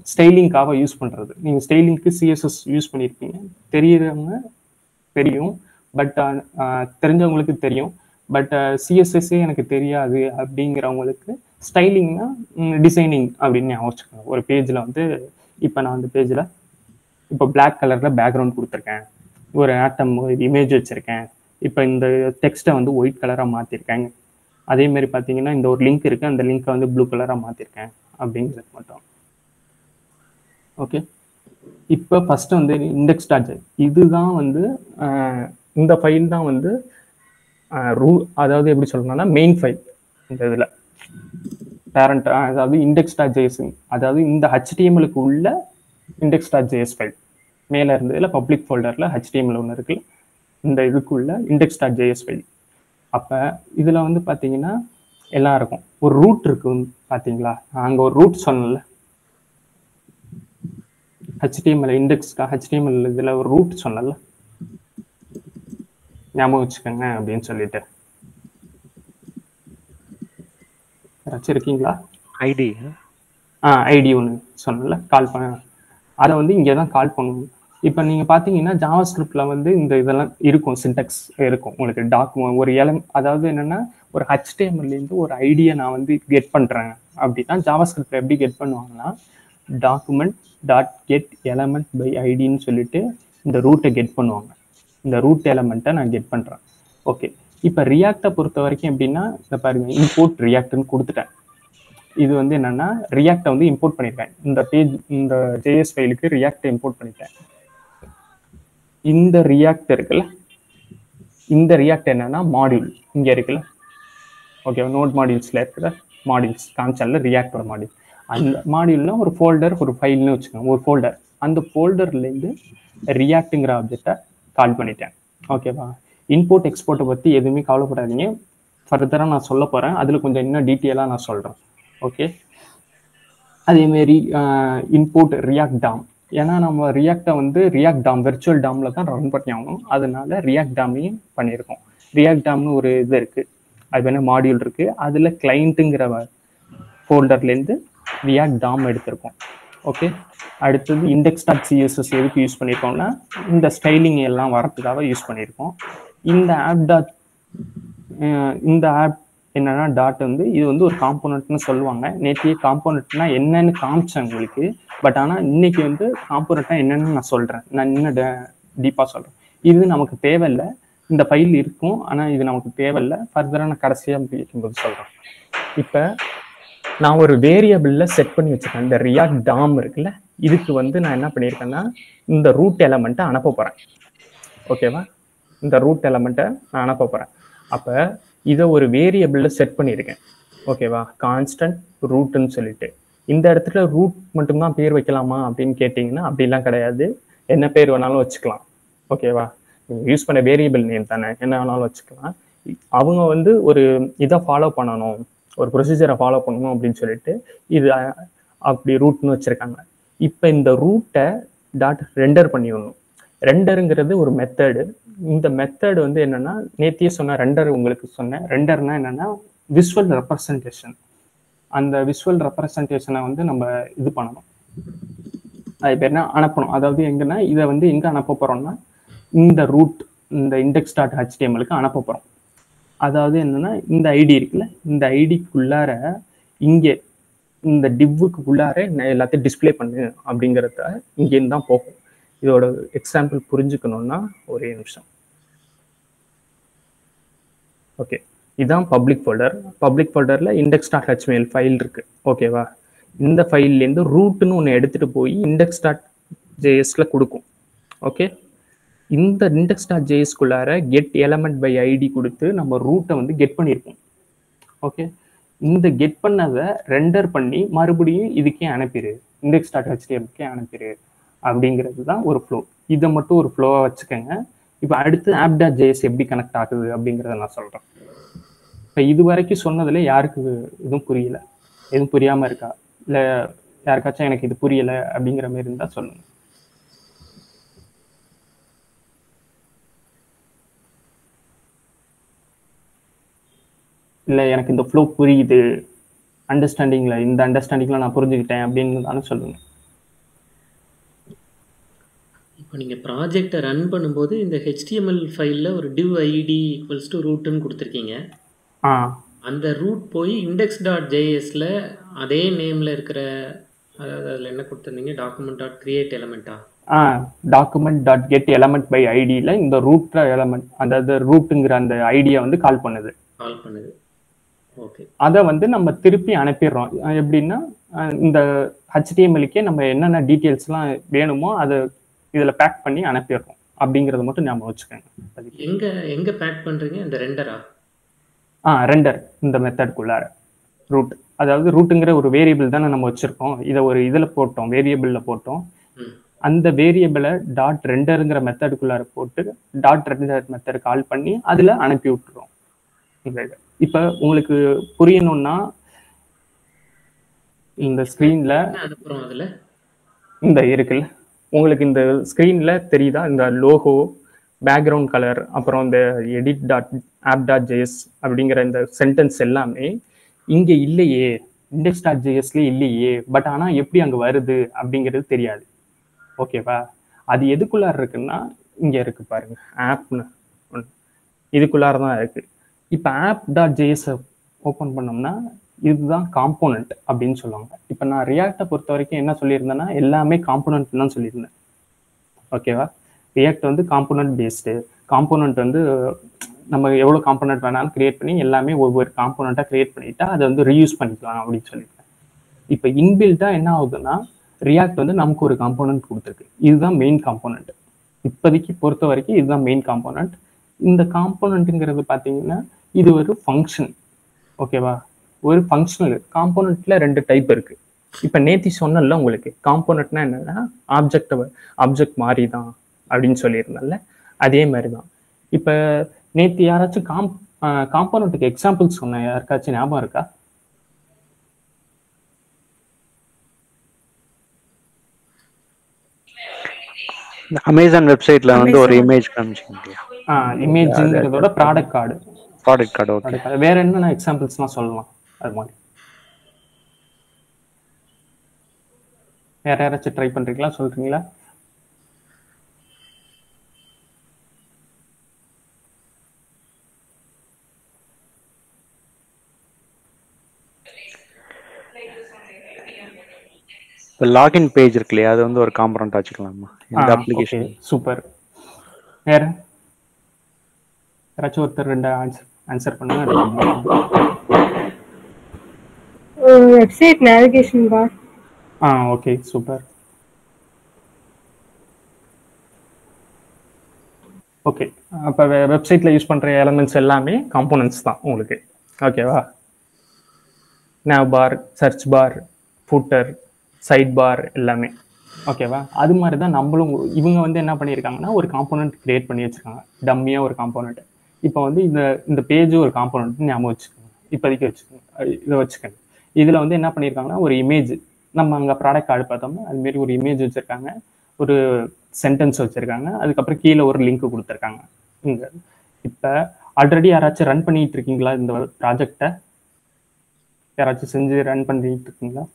ஸ்டைலிங்காக யூஸ் பண்ணுறது நீங்கள் ஸ்டைலிங்க்கு சிஎஸ்எஸ் யூஸ் பண்ணியிருப்பீங்க தெரியறவங்க தெரியும் பட் தெரிஞ்சவங்களுக்கு தெரியும் பட் சிஎஸ்எஸ்ஸே எனக்கு தெரியாது அப்படிங்கிறவங்களுக்கு ஸ்டைலிங்னா டிசைனிங் அப்படின்னு ஞாபகம் வச்சுக்கோங்க ஒரு பேஜில் வந்து இப்போ நான் அந்த பேஜில் இப்போ பிளாக் கலரில் பேக்ரவுண்ட் கொடுத்துருக்கேன் ஒரு ஆட்டம் ஒரு இமேஜ் வச்சுருக்கேன் இப்போ இந்த டெக்ஸ்ட்டை வந்து ஒயிட் கலராக மாற்றிருக்கேன் அதே மாதிரி பார்த்தீங்கன்னா இந்த ஒரு லிங்க் இருக்குது அந்த லிங்க்கை வந்து ப்ளூ கலராக மாற்றிருக்கேன் அப்படிங்கிறது மட்டும் ஓகே இப்போ ஃபஸ்ட்டு வந்து இண்டெக்ஸ் டாட் இதுதான் வந்து ஆஹ், இந்த ஃபைல் தான் வந்து ரூ அதாவது எப்படி சொல்லணும்னா மெயின் ஃபைல் இந்த இதில் பேரண்ட் அதாவது இண்டெக்ஸ் டாட் ஜேஎஸ் அதாவது இந்த ஹெச்டிஎம்எலுக்கு உள்ள இண்டெக்ஸ் டாட் ஜேஎஸ் ஃபைல் மேலே இருந்ததுல பப்ளிக் ஃபோல்டரில் ஹெச்டிஎம்எல் ஒன்று இருக்குல்ல இந்த இதுக்குள்ள இண்டெக்ஸ் டாட் ஜேஎஸ் ஃபைல் அப்போ இதில் வந்து பார்த்தீங்கன்னா எல்லாம் இருக்கும் ஒரு ரூட் இருக்கு பார்த்தீங்களா அங்கே ஒரு ரூட் சொன்னல ஹெச்டிஎம்எல் இண்டெக்ஸ்க்கா ஹெச்டிஎம்எல் இதில் ஒரு ரூட் சொன்னல ஞாபகம் வச்சுக்கோங்க அப்படின்னு சொல்லிட்டு யாராச்சும் இருக்கீங்களா ஐடி ஆ ஐடி ஒன்று சொன்னல கால் பண்ண அதை வந்து இங்கே தான் கால் பண்ணணும் இப்போ நீங்கள் பார்த்தீங்கன்னா ஜாவா ஸ்கிரிப்டில் வந்து இந்த இதெல்லாம் இருக்கும் சின்டெக்ஸ் இருக்கும் உங்களுக்கு டாக்குமெண்ட் ஒரு எலம் அதாவது என்னென்னா ஒரு ஹெச்டிஎம்எல்லேருந்து ஒரு ஐடியை நான் வந்து கெட் பண்ணுறேன் அப்படின்னா ஜாவா ஸ்கிரிப்டில் எப்படி கெட் பண்ணுவாங்கன்னா document dot get element by ஐடின்னு சொல்லிட்டு இந்த ரூட்டை கெட் பண்ணுவாங்க இந்த ரூட் எலமெண்ட்டை நான் கெட் பண்ணுறேன் ஓகே இப்போ ரியாக்டை பொறுத்த வரைக்கும் எப்படின்னா இந்த பாருங்க இம்போர்ட் ரியாக்ட்னு கொடுத்துட்டேன் இது வந்து என்னன்னா ரியாக்டை வந்து இம்போர்ட் பண்ணிருக்கேன் இந்த பேஜ் இந்த ஜேஎஸ் ஃபைலுக்கு ரியாக்டை இம்போர்ட் பண்ணிட்டேன் இந்த ரியாக்ட் இருக்குல்ல இந்த ரியாக்ட் என்னன்னா மாடியூல் இங்க இருக்குல்ல ஓகே நோட் மாடியூல்ஸ்ல இருக்கிற மாடியூல்ஸ் காமிச்சால ரியாக்டோட மாடியூல் அந்த மாடியூல்னா ஒரு ஃபோல்டர் ஒரு ஃபைல்னு வச்சுக்கோங்க ஒரு ஃபோல்டர் அந்த ஃபோல்டர்லேருந்து ரியாக்ட்டுங்கிற ஆப்ஜெக்டை கால் பண்ணிட்டேன் ஓகேவா இன்போர்ட் எக்ஸ்போர்ட்டை பற்றி எதுவுமே கவலைப்படாதீங்க ஃபர்தராக நான் சொல்ல போகிறேன் அதில் கொஞ்சம் இன்னும் டீட்டெயிலாக நான் சொல்கிறேன் ஓகே அதேமாரி இன்போர்ட் ரியாக்ட் டாம் ஏன்னா நம்ம ரியாக்டை வந்து ரியாக்ட் டாம் வெர்ச்சுவல் டாமில் தான் ரன் பண்ணி ஆகணும் அதனால ரியாக்ட் டாமையும் பண்ணியிருக்கோம் ரியாக்ட் டாம்னு ஒரு இது இருக்குது அது வேணால் மாடியூல் இருக்குது அதில் கிளைண்ட்டுங்கிற ஃபோல்டர்லேருந்து ரியாக்ட் டாம் எடுத்திருக்கோம் ஓகே அடுத்தது இண்டெக்ஸ் டாட் சிஎஸ்எஸ் எதுக்கு யூஸ் பண்ணியிருக்கோம்னா இந்த ஸ்டைலிங் எல்லாம் வரதுக்காக யூஸ் பண்ணியிருக்கோம் இந்த ஆப் டாட் இந்த ஆப் என்னன்னா டாட் வந்து இது வந்து ஒரு காம்போனன்ட்னு சொல்லுவாங்க நேற்றைய காம்போனன்ட்னா என்னன்னு காமிச்சேன் உங்களுக்கு பட் ஆனால் இன்னைக்கு வந்து காம்போனண்ட்னா என்னன்னு நான் சொல்கிறேன் நான் இன்னும் டீப்பாக சொல்கிறேன் இது நமக்கு தேவையில்லை இந்த ஃபைல் இருக்கும் ஆனால் இது நமக்கு தேவையில்லை ஃபர்தராக நான் கடைசியாக வைக்கும்போது சொல்கிறேன் இப்போ நான் ஒரு வேரியபிளில் செட் பண்ணி வச்சிருக்கேன் இந்த ரியாக்ட் டாம் இருக்குல்ல இதுக்கு வந்து நான் என்ன பண்ணியிருக்கேன்னா இந்த ரூட் எலமெண்ட்டை அனுப்ப போகிறேன் ஓகேவா இந்த ரூட் எலமெண்ட்டை நான் அனுப்ப போகிறேன் அப்போ இதை ஒரு வேரியபிளில் செட் பண்ணியிருக்கேன் ஓகேவா கான்ஸ்டன்ட் ரூட்டுன்னு சொல்லிட்டு இந்த இடத்துல ரூட் மட்டும்தான் பேர் வைக்கலாமா அப்படின்னு கேட்டிங்கன்னா அப்படிலாம் கிடையாது என்ன பேர் வேணாலும் வச்சுக்கலாம் ஓகேவா நீங்கள் யூஸ் பண்ண வேரியபிள் நேம் தானே என்ன வேணாலும் வச்சுக்கலாம் அவங்க வந்து ஒரு இதை ஃபாலோ பண்ணணும் ஒரு ப்ரொசீஜரை ஃபாலோ பண்ணணும் அப்படின்னு சொல்லிட்டு இது அஹ், அப்படி ரூட்னு வச்சுருக்காங்க இப்போ இந்த ரூட்டை டாட் ரெண்டர் பண்ணிடணும் ரெண்டருங்கிறது ஒரு மெத்தடு இந்த மெத்தட் வந்து என்னன்னா நேத்தியே சொன்ன ரெண்டர் உங்களுக்கு சொன்னேன் ரெண்டர்னா என்னன்னா விஷுவல் ரெப்ரசன்டேஷன் அந்த விஷுவல் ரெப்ரசன்டேஷனை வந்து நம்ம இது பண்ணணும் அது பேர் என்ன அனுப்பணும் அதாவது எங்கன்னா இதை வந்து எங்க அனுப்ப போறோம்னா இந்த ரூட் இந்த இண்டெக்ஸ் டாட் ஹெச்டிஎம்எலுக்கு அனுப்ப போறோம் அதாவது என்னன்னா இந்த ஐடி இருக்குல்ல இந்த ஐடிக்குள்ளார இங்கே இந்த டிவ்வுக்கு உள்ளார நான் எல்லாத்தையும் டிஸ்ப்ளே பண்ணு அப்படிங்கிறத இங்கேருந்து தான் போகும் இதோட எக்ஸாம்பிள் புரிஞ்சுக்கணும்னா ஒரே நிமிஷம் ஓகே இதுதான் பப்ளிக் ஃபோல்டர் பப்ளிக் ஃபோல்டரில் இண்டெக்ஸ் டாட் ஹெச்மெயில் ஃபைல் இருக்கு ஓகேவா இந்த ஃபைல்லேருந்து ரூட்னு ஒன்று எடுத்துட்டு போய் இண்டெக்ஸ் டாட் ஜேஎஸ்ல கொடுக்கும் ஓகே இந்த இண்டெக்ஸ் டாட் ஜேஎஸ்குள்ளார கெட் எலமெண்ட் பை ஐடி கொடுத்து நம்ம ரூட்டை வந்து கெட் பண்ணியிருப்போம் ஓகே இந்த கெட் பண்ணதை ரெண்டர் பண்ணி மறுபடியும் இதுக்கே அனுப்பிடு இண்டெக்ஸ் டாட் ஹெச்டிஎம்கே அனுப்பிடு அப்படிங்கிறது தான் ஒரு ஃப்ளோ இதை மட்டும் ஒரு ஃப்ளோவாக வச்சுக்கோங்க இப்போ அடுத்து ஆப் டாட் ஜேஎஸ் எப்படி கனெக்ட் ஆகுது அப்படிங்கிறத நான் சொல்கிறேன் இப்போ இது வரைக்கும் சொன்னதில் யாருக்கு எதுவும் புரியல எதுவும் புரியாமல் இருக்கா இல்லை யாருக்காச்சும் எனக்கு இது புரியலை அப்படிங்கிற மாதிரி இருந்தால் சொல்லுங்க இல்லை எனக்கு இந்த ஃப்ளோ புரியுது அண்டர்ஸ்டாண்டிங்கில் இந்த அண்டர்ஸ்டாண்டிங்கில் நான் புரிஞ்சுக்கிட்டேன் அப்படின்னு தானே சொல்லுங்க இப்போ நீங்கள் ப்ராஜெக்டை ரன் பண்ணும்போது இந்த ஹெச்டிஎம்எல் ஃபைலில் ஒரு டிவ் ஐடி ஈக்குவல்ஸ் டு ரூட்டுன்னு கொடுத்துருக்கீங்க ஆ அந்த ரூட் போய் இண்டெக்ஸ் டாட் ஜேஎஸில் அதே நேமில் இருக்கிற அதாவது அதில் என்ன கொடுத்துருந்தீங்க டாக்குமெண்ட் டாட் கிரியேட் எலமெண்ட்டா ஆ document dot get element by ஐடியில் இந்த ரூட் எலமெண்ட் அதாவது ரூட்டுங்கிற அந்த ஐடியை வந்து கால் பண்ணுது கால் பண்ணுது ஓகே அதை வந்து நம்ம திருப்பி அனுப்பிடுறோம் அஹ் எப்படின்னா அஹ் இந்த ஹெச்டிஎம்எல்க்கே நம்ம என்னென்ன டீட்டெயில்ஸ்லாம் வேணுமோ அதை இதில் பேக் பண்ணி அனுப்பிடுறோம் அப்படிங்கிறத மட்டும் ஞாபகம் வச்சுக்கோங்க இப்போதைக்கு. எங்கே எங்கே பேக் பண்ணுறீங்க இந்த ரெண்டரா ஆ ரெண்டர் இந்த மெத்தட்குள்ளார ரூட் அதாவது ரூட்டுங்கிற ஒரு வேரியபிள் தானே நம்ம வச்சுருக்கோம் இதை ஒரு இதில் போட்டோம் வேரியபிளில் போட்டோம் ம் அந்த வேரியபிளை டாட் ரெண்டருங்கிற மெத்தடுக்குள்ளார போட்டு டாட் ரெண்டர் மெத்தட் கால் பண்ணி அதில் அனுப்பி விட்டுறோம் இந்த இதை இப்போ உங்களுக்கு புரியணும்னா இந்த ஸ்க்ரீனில் என்ன அனுப்புகிறோம் அதில் இந்த இருக்குல்ல உங்களுக்கு இந்த ஸ்க்ரீனில் தெரியுதா இந்த லோகோ பேக்ரவுண்ட் கலர் அப்புறம் இந்த edit dot app dot JS அப்படிங்கிற இந்த சென்டென்ஸ் எல்லாமே இங்கே இல்லையே இண்டெக்ஸ் டாட் ஜேஎஸ்லேயே இல்லையே பட் ஆனால் எப்படி அங்கே வருது அப்படிங்கிறது தெரியாது ஓகேவா அது எதுக்குள்ளார இருக்குன்னா இங்கே இருக்கு பாருங்க ஆப்னு ஒன்று இதுக்குள்ளார தான் இருக்கு இப்போ ஆப் டாட் ஜேஎஸ் ஓப்பன் பண்ணோம்னா இதுதான் காம்போனன்ட் அப்படின்னு சொல்லுவாங்க இப்போ நான் ரியாக்டை பொறுத்த வரைக்கும் என்ன சொல்லியிருந்தேன்னா எல்லாமே காம்போனன்ட் தான் சொல்லியிருந்தேன் ஓகேவா ரியாக்ட் வந்து காம்போனன்ட் பேஸ்டு காம்போனன்ட் வந்து நம்ம எவ்வளோ காம்போனன்ட் வேணாலும் கிரியேட் பண்ணி எல்லாமே ஒவ்வொரு காம்போனண்ட்டாக கிரியேட் பண்ணிட்டா அதை வந்து ரீயூஸ் பண்ணிக்கலாம் அப்படின்னு சொல்லியிருக்கேன் இப்போ இன்பில்ட்டாக என்ன ஆகுதுன்னா ரியாக்ட் வந்து நமக்கு ஒரு காம்போனன்ட் கொடுத்துருக்கு இதுதான் மெயின் காம்போனன்ட் இப்போதைக்கு பொறுத்த வரைக்கும் இதுதான் மெயின் காம்போனன்ட் இந்த காம்போனன்ட்டுங்கிறது பார்த்தீங்கன்னா இது ஒரு ஃபங்க்ஷன் ஓகேவா ஒரு ஃபங்க்ஷனல் காம்போனண்ட்ல ரெண்டு டைப் இருக்கு இப்போ நேத்தி சொன்னல உங்களுக்கு காம்போனண்ட்னா என்னன்னா ஆப்ஜெக்ட் ஆப்ஜெக்ட் மாதிரி தான் அப்படின்னு சொல்லியிருந்தேன்ல அதே மாதிரி தான் இப்போ நேத்தி யாராச்சும் காம் காம்போனண்ட்டுக்கு எக்ஸாம்பிள் சொன்னேன் யாருக்காச்சும் ஞாபகம் இருக்கா அமேசான் வெப்சைட்ல வந்து ஒரு இமேஜ் காமிச்சிங்க இல்லையா இமேஜ்ங்கிறதோட product card product card okay வேற என்னென்ன எக்ஸாம்பிள்ஸ்லாம் சொல்லலாம் அது மாதிரி வேற யாராச்சும் ட்ரை பண்றீங்களா சொல்றீங்களா இப்போ லாகின் பேஜ் இருக்கு இல்லையா அது வந்து ஒரு காம்பனண்ட் வச்சுக்கலாமா இந்த அப்ளிகேஷன் சூப்பர் வேற யாராச்சும் ஒருத்தர் ரெண்டு ஆன்சர் ஆன்சர் பண்ணுங்க வெப்சைட் நேவிகேஷன் பார் ஆ ஓகே சூப்பர் ஓகே அப்போ வெப்சைட்டில் யூஸ் பண்ணுற எலமெண்ட்ஸ் எல்லாமே காம்போனன்ட்ஸ் தான் உங்களுக்கு ஓகேவா nav bar search bar footer side bar எல்லாமே ஓகேவா அது மாதிரி தான் நம்மளும் இவங்க வந்து என்ன பண்ணியிருக்காங்கன்னா ஒரு காம்போனன்ட் கிரியேட் பண்ணி வச்சுருக்காங்க டம்மியாக ஒரு காம்போனன்ட் இப்போ வந்து இந்த இந்த பேஜ் ஒரு காம்போனன்ட் ஞாபகம் வச்சுக்கோங்க இப்போதைக்கு வச்சுக்கோங்க அஹ் இதை வச்சுக்கோங்க இதில் வந்து என்ன பண்ணியிருக்காங்கன்னா ஒரு இமேஜ் நம்ம அங்கே ப்ராடக்ட் கார்டு பார்த்தோம்னா அதுமாரி ஒரு இமேஜ் வச்சுருக்காங்க ஒரு சென்டென்ஸ் வச்சுருக்காங்க அதுக்கப்புறம் கீழே ஒரு லிங்க் கொடுத்துருக்காங்க இங்கே இப்போ ஆல்ரெடி யாராச்சும் ரன் பண்ணிட்டு இருக்கீங்களா இந்த ப்ராஜெக்டை யாராச்சும் செஞ்சு ரன் பண்ணிட்டு இருக்கீங்களா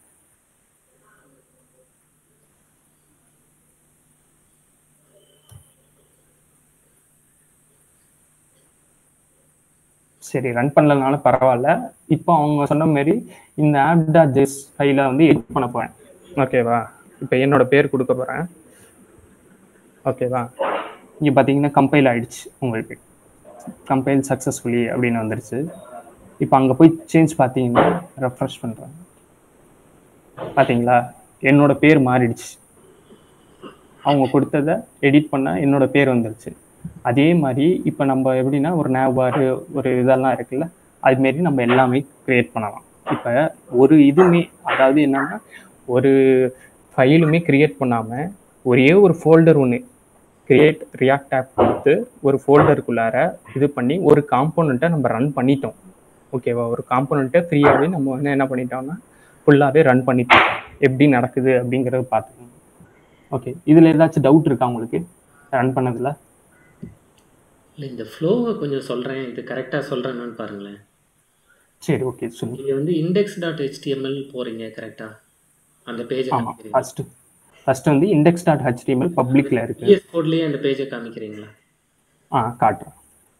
சரி ரன் பண்ணலனாலும் பரவாயில்ல இப்போ அவங்க சொன்ன மாதிரி இந்த ஆப் டாட் ஜெஸ் ஃபைலை வந்து எடிட் பண்ண போறேன் ஓகேவா இப்போ என்னோட பேர் கொடுக்க போறேன் ஓகேவா இங்கே பார்த்தீங்கன்னா கம்பைல் ஆயிடுச்சு உங்களுக்கு கம்பைல் சக்ஸஸ்ஃபுல்லி அப்படின்னு வந்துருச்சு இப்போ அங்கே போய் சேஞ்ச் பார்த்தீங்கன்னா ரெஃப்ரெஷ் பண்ணுறேன் பார்த்தீங்களா என்னோட பேர் மாறிடுச்சு அவங்க கொடுத்ததை எடிட் பண்ண என்னோட பேர் வந்துருச்சு அதே மாதிரி இப்போ நம்ம எப்படின்னா ஒரு நேபார் ஒரு இதெல்லாம் இருக்குல்ல அதுமாரி நம்ம எல்லாமே கிரியேட் பண்ணலாம் இப்போ ஒரு இதுவுமே அதாவது என்னன்னா ஒரு ஃபைலுமே கிரியேட் பண்ணாமல் ஒரே ஒரு ஃபோல்டர் ஒன்று கிரியேட் ரியாக்ட் ஆப் கொடுத்து ஒரு ஃபோல்டருக்குள்ளார இது பண்ணி ஒரு காம்போனண்ட்டை நம்ம ரன் பண்ணிட்டோம் ஓகேவா ஒரு காம்போனண்ட்டை ஃப்ரீயாகவே நம்ம வந்து என்ன பண்ணிட்டோம்னா ஃபுல்லாகவே ரன் பண்ணிட்டோம் எப்படி நடக்குது அப்படிங்கிறத பார்த்துக்கோங்க ஓகே இதில் ஏதாச்சும் டவுட் இருக்கா உங்களுக்கு ரன் பண்ணதில் இல்லை இந்த ஃப்ளோவை கொஞ்சம் சொல்கிறேன் இது கரெக்டாக சொல்கிறேன்னு பாருங்களேன் சரி ஓகே சொல்லுங்க நீங்கள் வந்து இண்டெக்ஸ் டாட் ஹெச்டிஎம்எல் போகிறீங்க கரெக்டாக அந்த பேஜ் ஆமாம் ஃபஸ்ட்டு ஃபர்ஸ்ட் வந்து இண்டெக்ஸ் டாட் ஹெச்டிஎம்எல் பப்ளிக்ல இருக்கு பிஎஸ் கோட்லயே அந்த பேஜை காமிக்கிறீங்களா ஆ காட்டுறேன்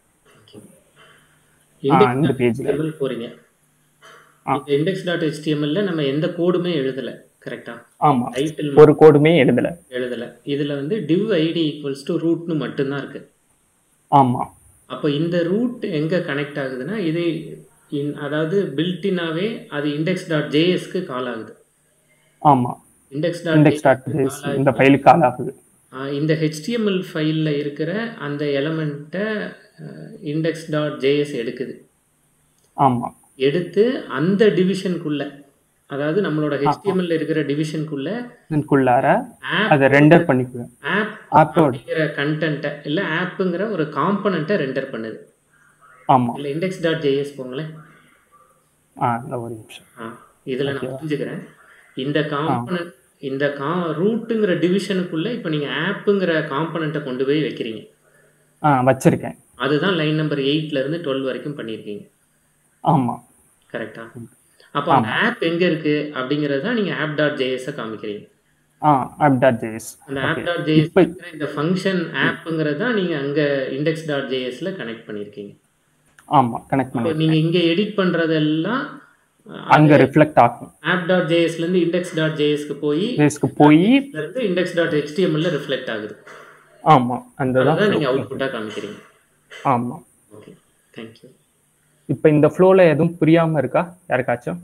ஆ இந்த பேஜ்ல HTML போறீங்க ஆ. இந்த இண்டெக்ஸ் டாட் ஹெச்டிஎம்எல்ல நம்ம எந்த கோடுமே எழுதல கரெக்டா ஆமா டைட்டில் ஒரு கோடுமே எழுதல எழுதல இதுல வந்து div ஐடி ஈக்குவல்ஸ் டு ரூட்னு மட்டும்தான் இருக்கு ஆமா அப்போ இந்த ரூட் எங்க கனெக்ட் ஆகுதுன்னா இது இன் அதாவது பில்டினாவே அது இண்டெக்ஸ் டாட் ஜேஎஸ்க்கு கால் ஆகுது ஆமா இண்டெக்ஸ் டாட் இண்டெக்ஸ் டாட் இந்த ஃபைலுக்கு கால் ஆகுது இந்த ஹெச்டிஎம்எல் ஃபைலில் இருக்கிற அந்த எலமெண்ட்டை இண்டெக்ஸ் டாட் ஜேஎஸ் எடுக்குது ஆமா எடுத்து அந்த டிவிஷனுக்குள்ள அதாவது நம்மளோட ஹெச்டிஎம்எல் இருக்கிற டிவிஷனுக்குள்ள இதுக்குள்ளார ஆப் அதை ரெண்டர் பண்ணிக்குவேன் ஆப் ஆப்போட அப்படிங்கிற கண்டென்ட்டை இல்லை ஆப்புங்கிற ஒரு காம்பனண்ட்டை ரெண்டர் பண்ணுது ஆமா இல்லை இண்டெக்ஸ் டாட் ஜேஎஸ் போங்களேன் ஆ இந்த ஒரு நிமிஷம் ஆ இதில் நான் புரிஞ்சுக்கிறேன் இந்த காம்பனண்ட் இந்த கா ரூட்டுங்கிற டிவிஷனுக்குள்ள இப்போ நீங்கள் ஆப்புங்கிற காம்பனண்ட்டை கொண்டு போய் வைக்கிறீங்க ஆ வச்சிருக்கேன் அதுதான் லைன் நம்பர் எயிட்ல இருந்து டுவெல் வரைக்கும் பண்ணியிருக்கீங்க ஆமா கரெக்டா அப்போ அந்த ஆப் எங்க இருக்கு அப்படிங்கிறது தான் நீங்க ஆப் டாட் ஜேஎஸ் காமிக்கிறீங்க ஆ ஆப் டாட் ஜேஎஸ் அந்த ஆப் டாட் ஜேஎஸ் இப்போ இந்த ஃபங்க்ஷன் ஆப்புங்கிறது தான் நீங்க அங்க இண்டெக்ஸ் டாட் ஜேஎஸ்ல கனெக்ட் பண்ணியிருக்கீங்க ஆமா கனெக்ட் இப்போ பண்ணி நீங்க இங்க எடிட் பண்றதெல்லாம் அங்க ரிஃப்ளெக்ட் ஆகும் ஆப் டாட் ஜேஎஸ்ல இருந்து இண்டெக்ஸ் டாட் ஜேஎஸ்க்கு போய் ஜேஎஸ்க்கு போய் இருந்து இண்டெக்ஸ் டாட் ஹெச்டிஎம்எல்ல ரிஃப்ளெக்ட் ஆகுது ஆமா அந்த தான் அதான் நீங்க அவுட்புட்டா காமிக்கிறீங்க ஆமா ஓகே தேங்க்யூ இப்போ இந்த ஃப்ளோல எதுவும் புரியாம இருக்கா யாருக்காச்சும்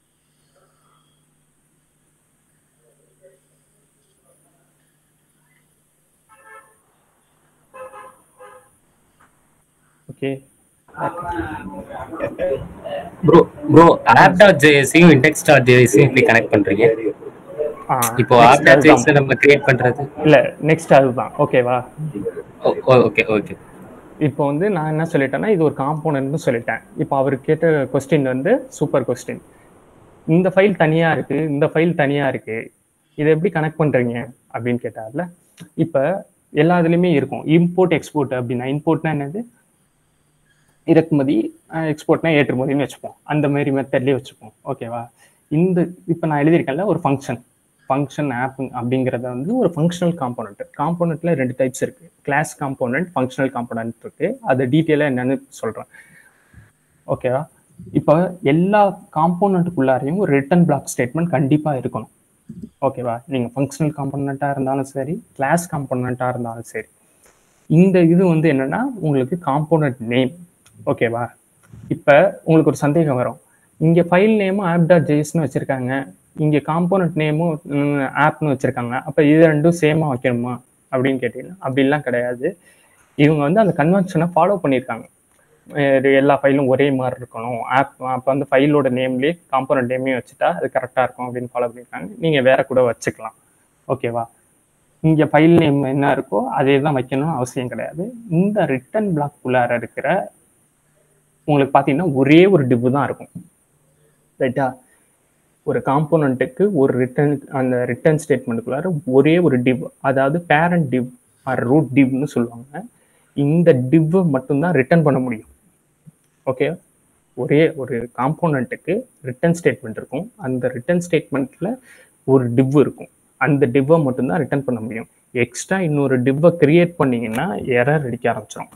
okay bro bro app dot ஜேஎஸையும் இண்டெக்ஸ் டாட் ஜேஎஸையும் எப்படி கனெக்ட் பண்றீங்க ஆ இப்போ ஆப் டாட் ஜேஎஸ் நம்ம கிரியேட் பண்றது இல்ல நெக்ஸ்ட் அதுதான் ஓகேவா ஓகே ஓகே இப்போ வந்து நான் என்ன சொல்லிட்டேன்னா இது ஒரு காம்போனன்ட்னு சொல்லிட்டேன் இப்போ அவர் கேட்ட கொஸ்டின் வந்து சூப்பர் கொஸ்டின் இந்த ஃபைல் தனியா இருக்கு இந்த ஃபைல் தனியா இருக்கு இதை எப்படி கனெக்ட் பண்றீங்க அப்படின்னு கேட்டார்ல இப்போ எல்லா இதுலயுமே இருக்கும் இம்போர்ட் எக்ஸ்போர்ட் அப்படின்னா இம்போர்ட்னா என்னது இறக்குமதி எக்ஸ்போர்ட்னா ஏற்றுமதின்னு வச்சுப்போம் அந்த மாதிரி மெத்தட்லேயே வச்சுப்போம் ஓகேவா இந்த இப்போ நான் எழுதியிருக்கேன்ல ஒரு ஃபங்க்ஷன் ஃபங்க்ஷன் ஆப் அப்படிங்கிறத வந்து ஒரு ஃபங்க்ஷனல் காம்போனன்ட் காம்போனன்ட்ல ரெண்டு டைப்ஸ் இருக்கு கிளாஸ் காம்போனன்ட் ஃபங்க்ஷனல் காம்போனன்ட் இருக்கு அது டீட்டெயிலாக என்னன்னு சொல்றேன் ஓகேவா இப்போ எல்லா காம்போனண்ட்டுக்குள்ளாரையும் ஒரு ரிட்டன் பிளாக் ஸ்டேட்மெண்ட் கண்டிப்பா இருக்கணும் ஓகேவா நீங்க ஃபங்க்ஷனல் காம்போனண்ட்டாக இருந்தாலும் சரி கிளாஸ் காம்போனண்ட்டாக இருந்தாலும் சரி இந்த இது வந்து என்னன்னா உங்களுக்கு காம்போனன்ட் நேம் ஓகேவா இப்போ உங்களுக்கு ஒரு சந்தேகம் வரும் இங்க ஃபைல் நேமும் ஆப் டாட் ஜேஎஸ்னு வச்சிருக்காங்க இங்க காம்போனன்ட் நேமும் ஆப்னு வச்சிருக்காங்க அப்ப இது ரெண்டும் சேமா வைக்கணுமா அப்படின்னு கேட்டீங்கன்னா அப்படிலாம் கிடையாது இவங்க வந்து அந்த கன்வென்ஷனை ஃபாலோ பண்ணியிருக்காங்க இது எல்லா ஃபைலும் ஒரே மாதிரி இருக்கணும் ஆப் அப்போ வந்து ஃபைலோட நேம்லேயே காம்போனன்ட் நேமையும் வச்சுட்டா அது கரெக்டாக இருக்கும் அப்படின்னு ஃபாலோ பண்ணியிருக்காங்க நீங்கள் வேற கூட வச்சுக்கலாம் ஓகேவா இங்கே ஃபைல் நேம் என்ன இருக்கோ அதே தான் வைக்கணும்னு அவசியம் கிடையாது இந்த ரிட்டன் பிளாக் உள்ளார இருக்கிற உங்களுக்கு பார்த்தீங்கன்னா ஒரே ஒரு டிப்பு தான் இருக்கும் ரைட்டா ஒரு காம்போனண்ட்டுக்கு ஒரு ரிட்டர்ன் அந்த ரிட்டர்ன் ஸ்டேட்மெண்ட்டுக்குள்ளார ஒரே ஒரு டிவ் அதாவது பேரண்ட் டிவ் ஆர் ரூட் டிவ்னு சொல்லுவாங்க இந்த டிவ்வை மட்டும்தான் ரிட்டர்ன் பண்ண முடியும் ஓகே ஒரே ஒரு காம்போனண்ட்டுக்கு ரிட்டர்ன் ஸ்டேட்மெண்ட் இருக்கும் அந்த ரிட்டர்ன் ஸ்டேட்மெண்ட்டில் ஒரு டிவ் இருக்கும் அந்த டிவ்வை மட்டும்தான் ரிட்டர்ன் பண்ண முடியும் எக்ஸ்ட்ரா இன்னொரு டிவ்வை கிரியேட் பண்ணீங்கன்னா எரர் அடிக்க ஆரம்பிச்சிடும்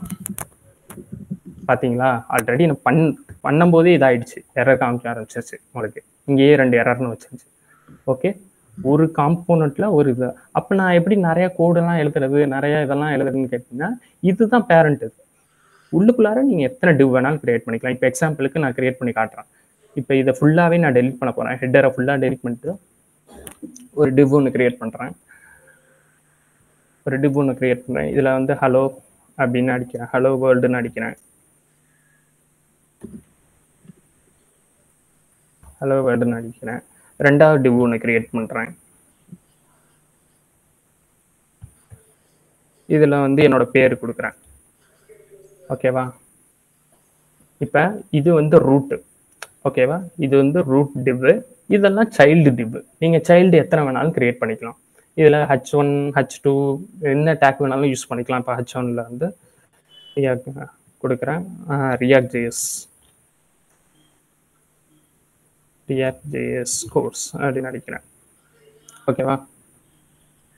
பார்த்தீங்களா ஆல்ரெடி நான் பண் பண்ணும்போதே இதாயிடுச்சு எரர் காமிக்க ஆரம்பிச்சிருச்சு உங்களுக்கு இங்கேயே ரெண்டு எரர்னு வச்சிருச்சு ஓகே ஒரு காம்போனண்ட்ல ஒரு இது அப்போ நான் எப்படி நிறைய கோடெல்லாம் எழுதுறது நிறைய இதெல்லாம் எழுதுறதுன்னு கேட்டிங்கன்னா இதுதான் பேரண்ட் இது உள்ளுக்குள்ளார நீங்கள் எத்தனை டிவ் வேணாலும் கிரியேட் பண்ணிக்கலாம் இப்போ எக்ஸாம்பிளுக்கு நான் கிரியேட் பண்ணி காட்டுறேன் இப்போ இதை ஃபுல்லாகவே நான் டெலிட் பண்ண போகிறேன் ஹெட்டரை ஃபுல்லாக டெலிட் பண்ணிட்டு ஒரு டிவ் ஒன்று கிரியேட் பண்ணுறேன் ஒரு டிவ் ஒன்று கிரியேட் பண்ணுறேன் இதில் வந்து ஹலோ அப்படின்னு அடிக்கிறேன் ஹலோ வேர்ல்டுன்னு அடிக்கிறேன் ஹலோ வேர்ல்டுன்னு அடிக்கிறேன் ரெண்டாவது டிவ் ஒன்று கிரியேட் பண்ணுறேன் இதில் வந்து என்னோட பேர் கொடுக்குறேன் ஓகேவா இப்போ இது வந்து ரூட்டு ஓகேவா இது வந்து ரூட் டிவ் இதெல்லாம் சைல்டு டிவ் நீங்கள் சைல்டு எத்தனை வேணாலும் கிரியேட் பண்ணிக்கலாம் இதில் ஹச் ஒன் ஹச் டூ என்ன டேக் வேணாலும் யூஸ் பண்ணிக்கலாம் இப்போ ஹச் ஒன்ல வந்து கொடுக்குறேன் React JS React JS course அப்படின்னு நினைக்கிறேன் ஓகேவா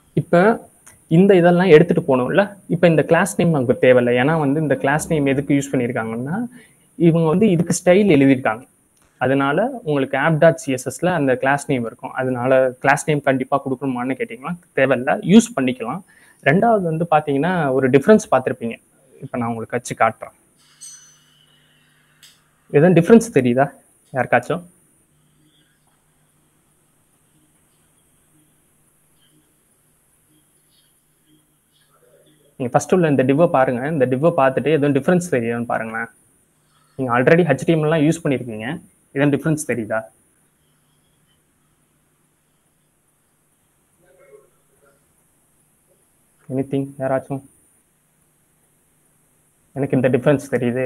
இப்போ இந்த இதெல்லாம் எடுத்துட்டு போகணும்ல இப்போ இந்த கிளாஸ் நேம் நமக்கு தேவையில்லை ஏன்னா வந்து இந்த கிளாஸ் நேம் எதுக்கு யூஸ் பண்ணியிருக்காங்கன்னா இவங்க வந்து இதுக்கு ஸ்டைல் எழுதியிருக்காங்க அதனால உங்களுக்கு ஆப் டாட் சிஎஸ்எஸ்ல அந்த கிளாஸ் நேம் இருக்கும் அதனால கிளாஸ் நேம் கண்டிப்பாக கொடுக்கணுமான்னு கேட்டிங்கன்னா தேவையில்ல யூஸ் பண்ணிக்கலாம் ரெண்டாவது வந்து பார்த்தீங்கன்னா ஒரு டிஃப்ரென்ஸ் பார்த்துருப்பீங்க இப்போ நான் உங்களுக்கு வச்சு காட்டுறேன் எதுவும் டிஃப்ரென்ஸ் தெரியுதா யாருக்காச்சும் நீங்கள் ஃபர்ஸ்ட் உள்ள இந்த டிவ்வை பாருங்க இந்த டிவ்வை பார்த்துட்டு எதுவும் டிஃப்ரென்ஸ் தெரியுதான்னு பாருங்களேன் நீங்கள் ஆல்ரெடி ஹெச்டிஎம்லாம் யூஸ் பண்ணியிருக்கீங்க எதுவும் டிஃப்ரென்ஸ் தெரியுதா எனிதிங் யாராச்சும் எனக்கு இந்த டிஃப்ரென்ஸ் தெரியுது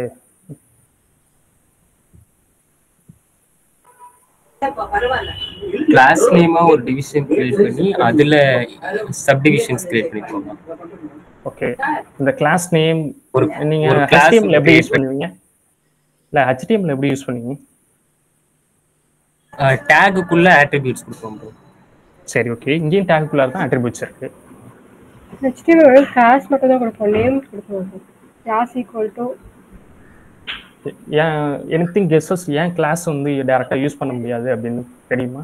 கிளாஸ் நேமா ஒரு டிவிஷன் கிரியேட் பண்ணி அதுல சப் டிவிஷன்ஸ் கிரியேட் பண்ணிக்கோங்க ஓகே இந்த கிளாஸ் நேம் ஒரு நீங்க ஒரு class HTML எப்படி create யூஸ் பண்ணுவீங்க இல்ல HTML எப்படி யூஸ் பண்ணுவீங்க டேகுக்குள்ள ஆட்ரிபியூட்ஸ் கொடுப்போம் bro. சரி ஓகே இங்கேயும் டேக்குள்ளார தான் அட்ரிபியூட்ஸ் இருக்கு HTML வெறும் கிளாஸ் மட்டும் தான் கொடுப்போம் நேம் கொடுக்க மாட்டோம் கிளாஸ் ஈக்குவல் டு ஏன் எனிதிங் கெஸஸ் ஏன் கிளாஸ் வந்து டைரக்டா யூஸ் பண்ண முடியாது அப்படின்னு தெரியுமா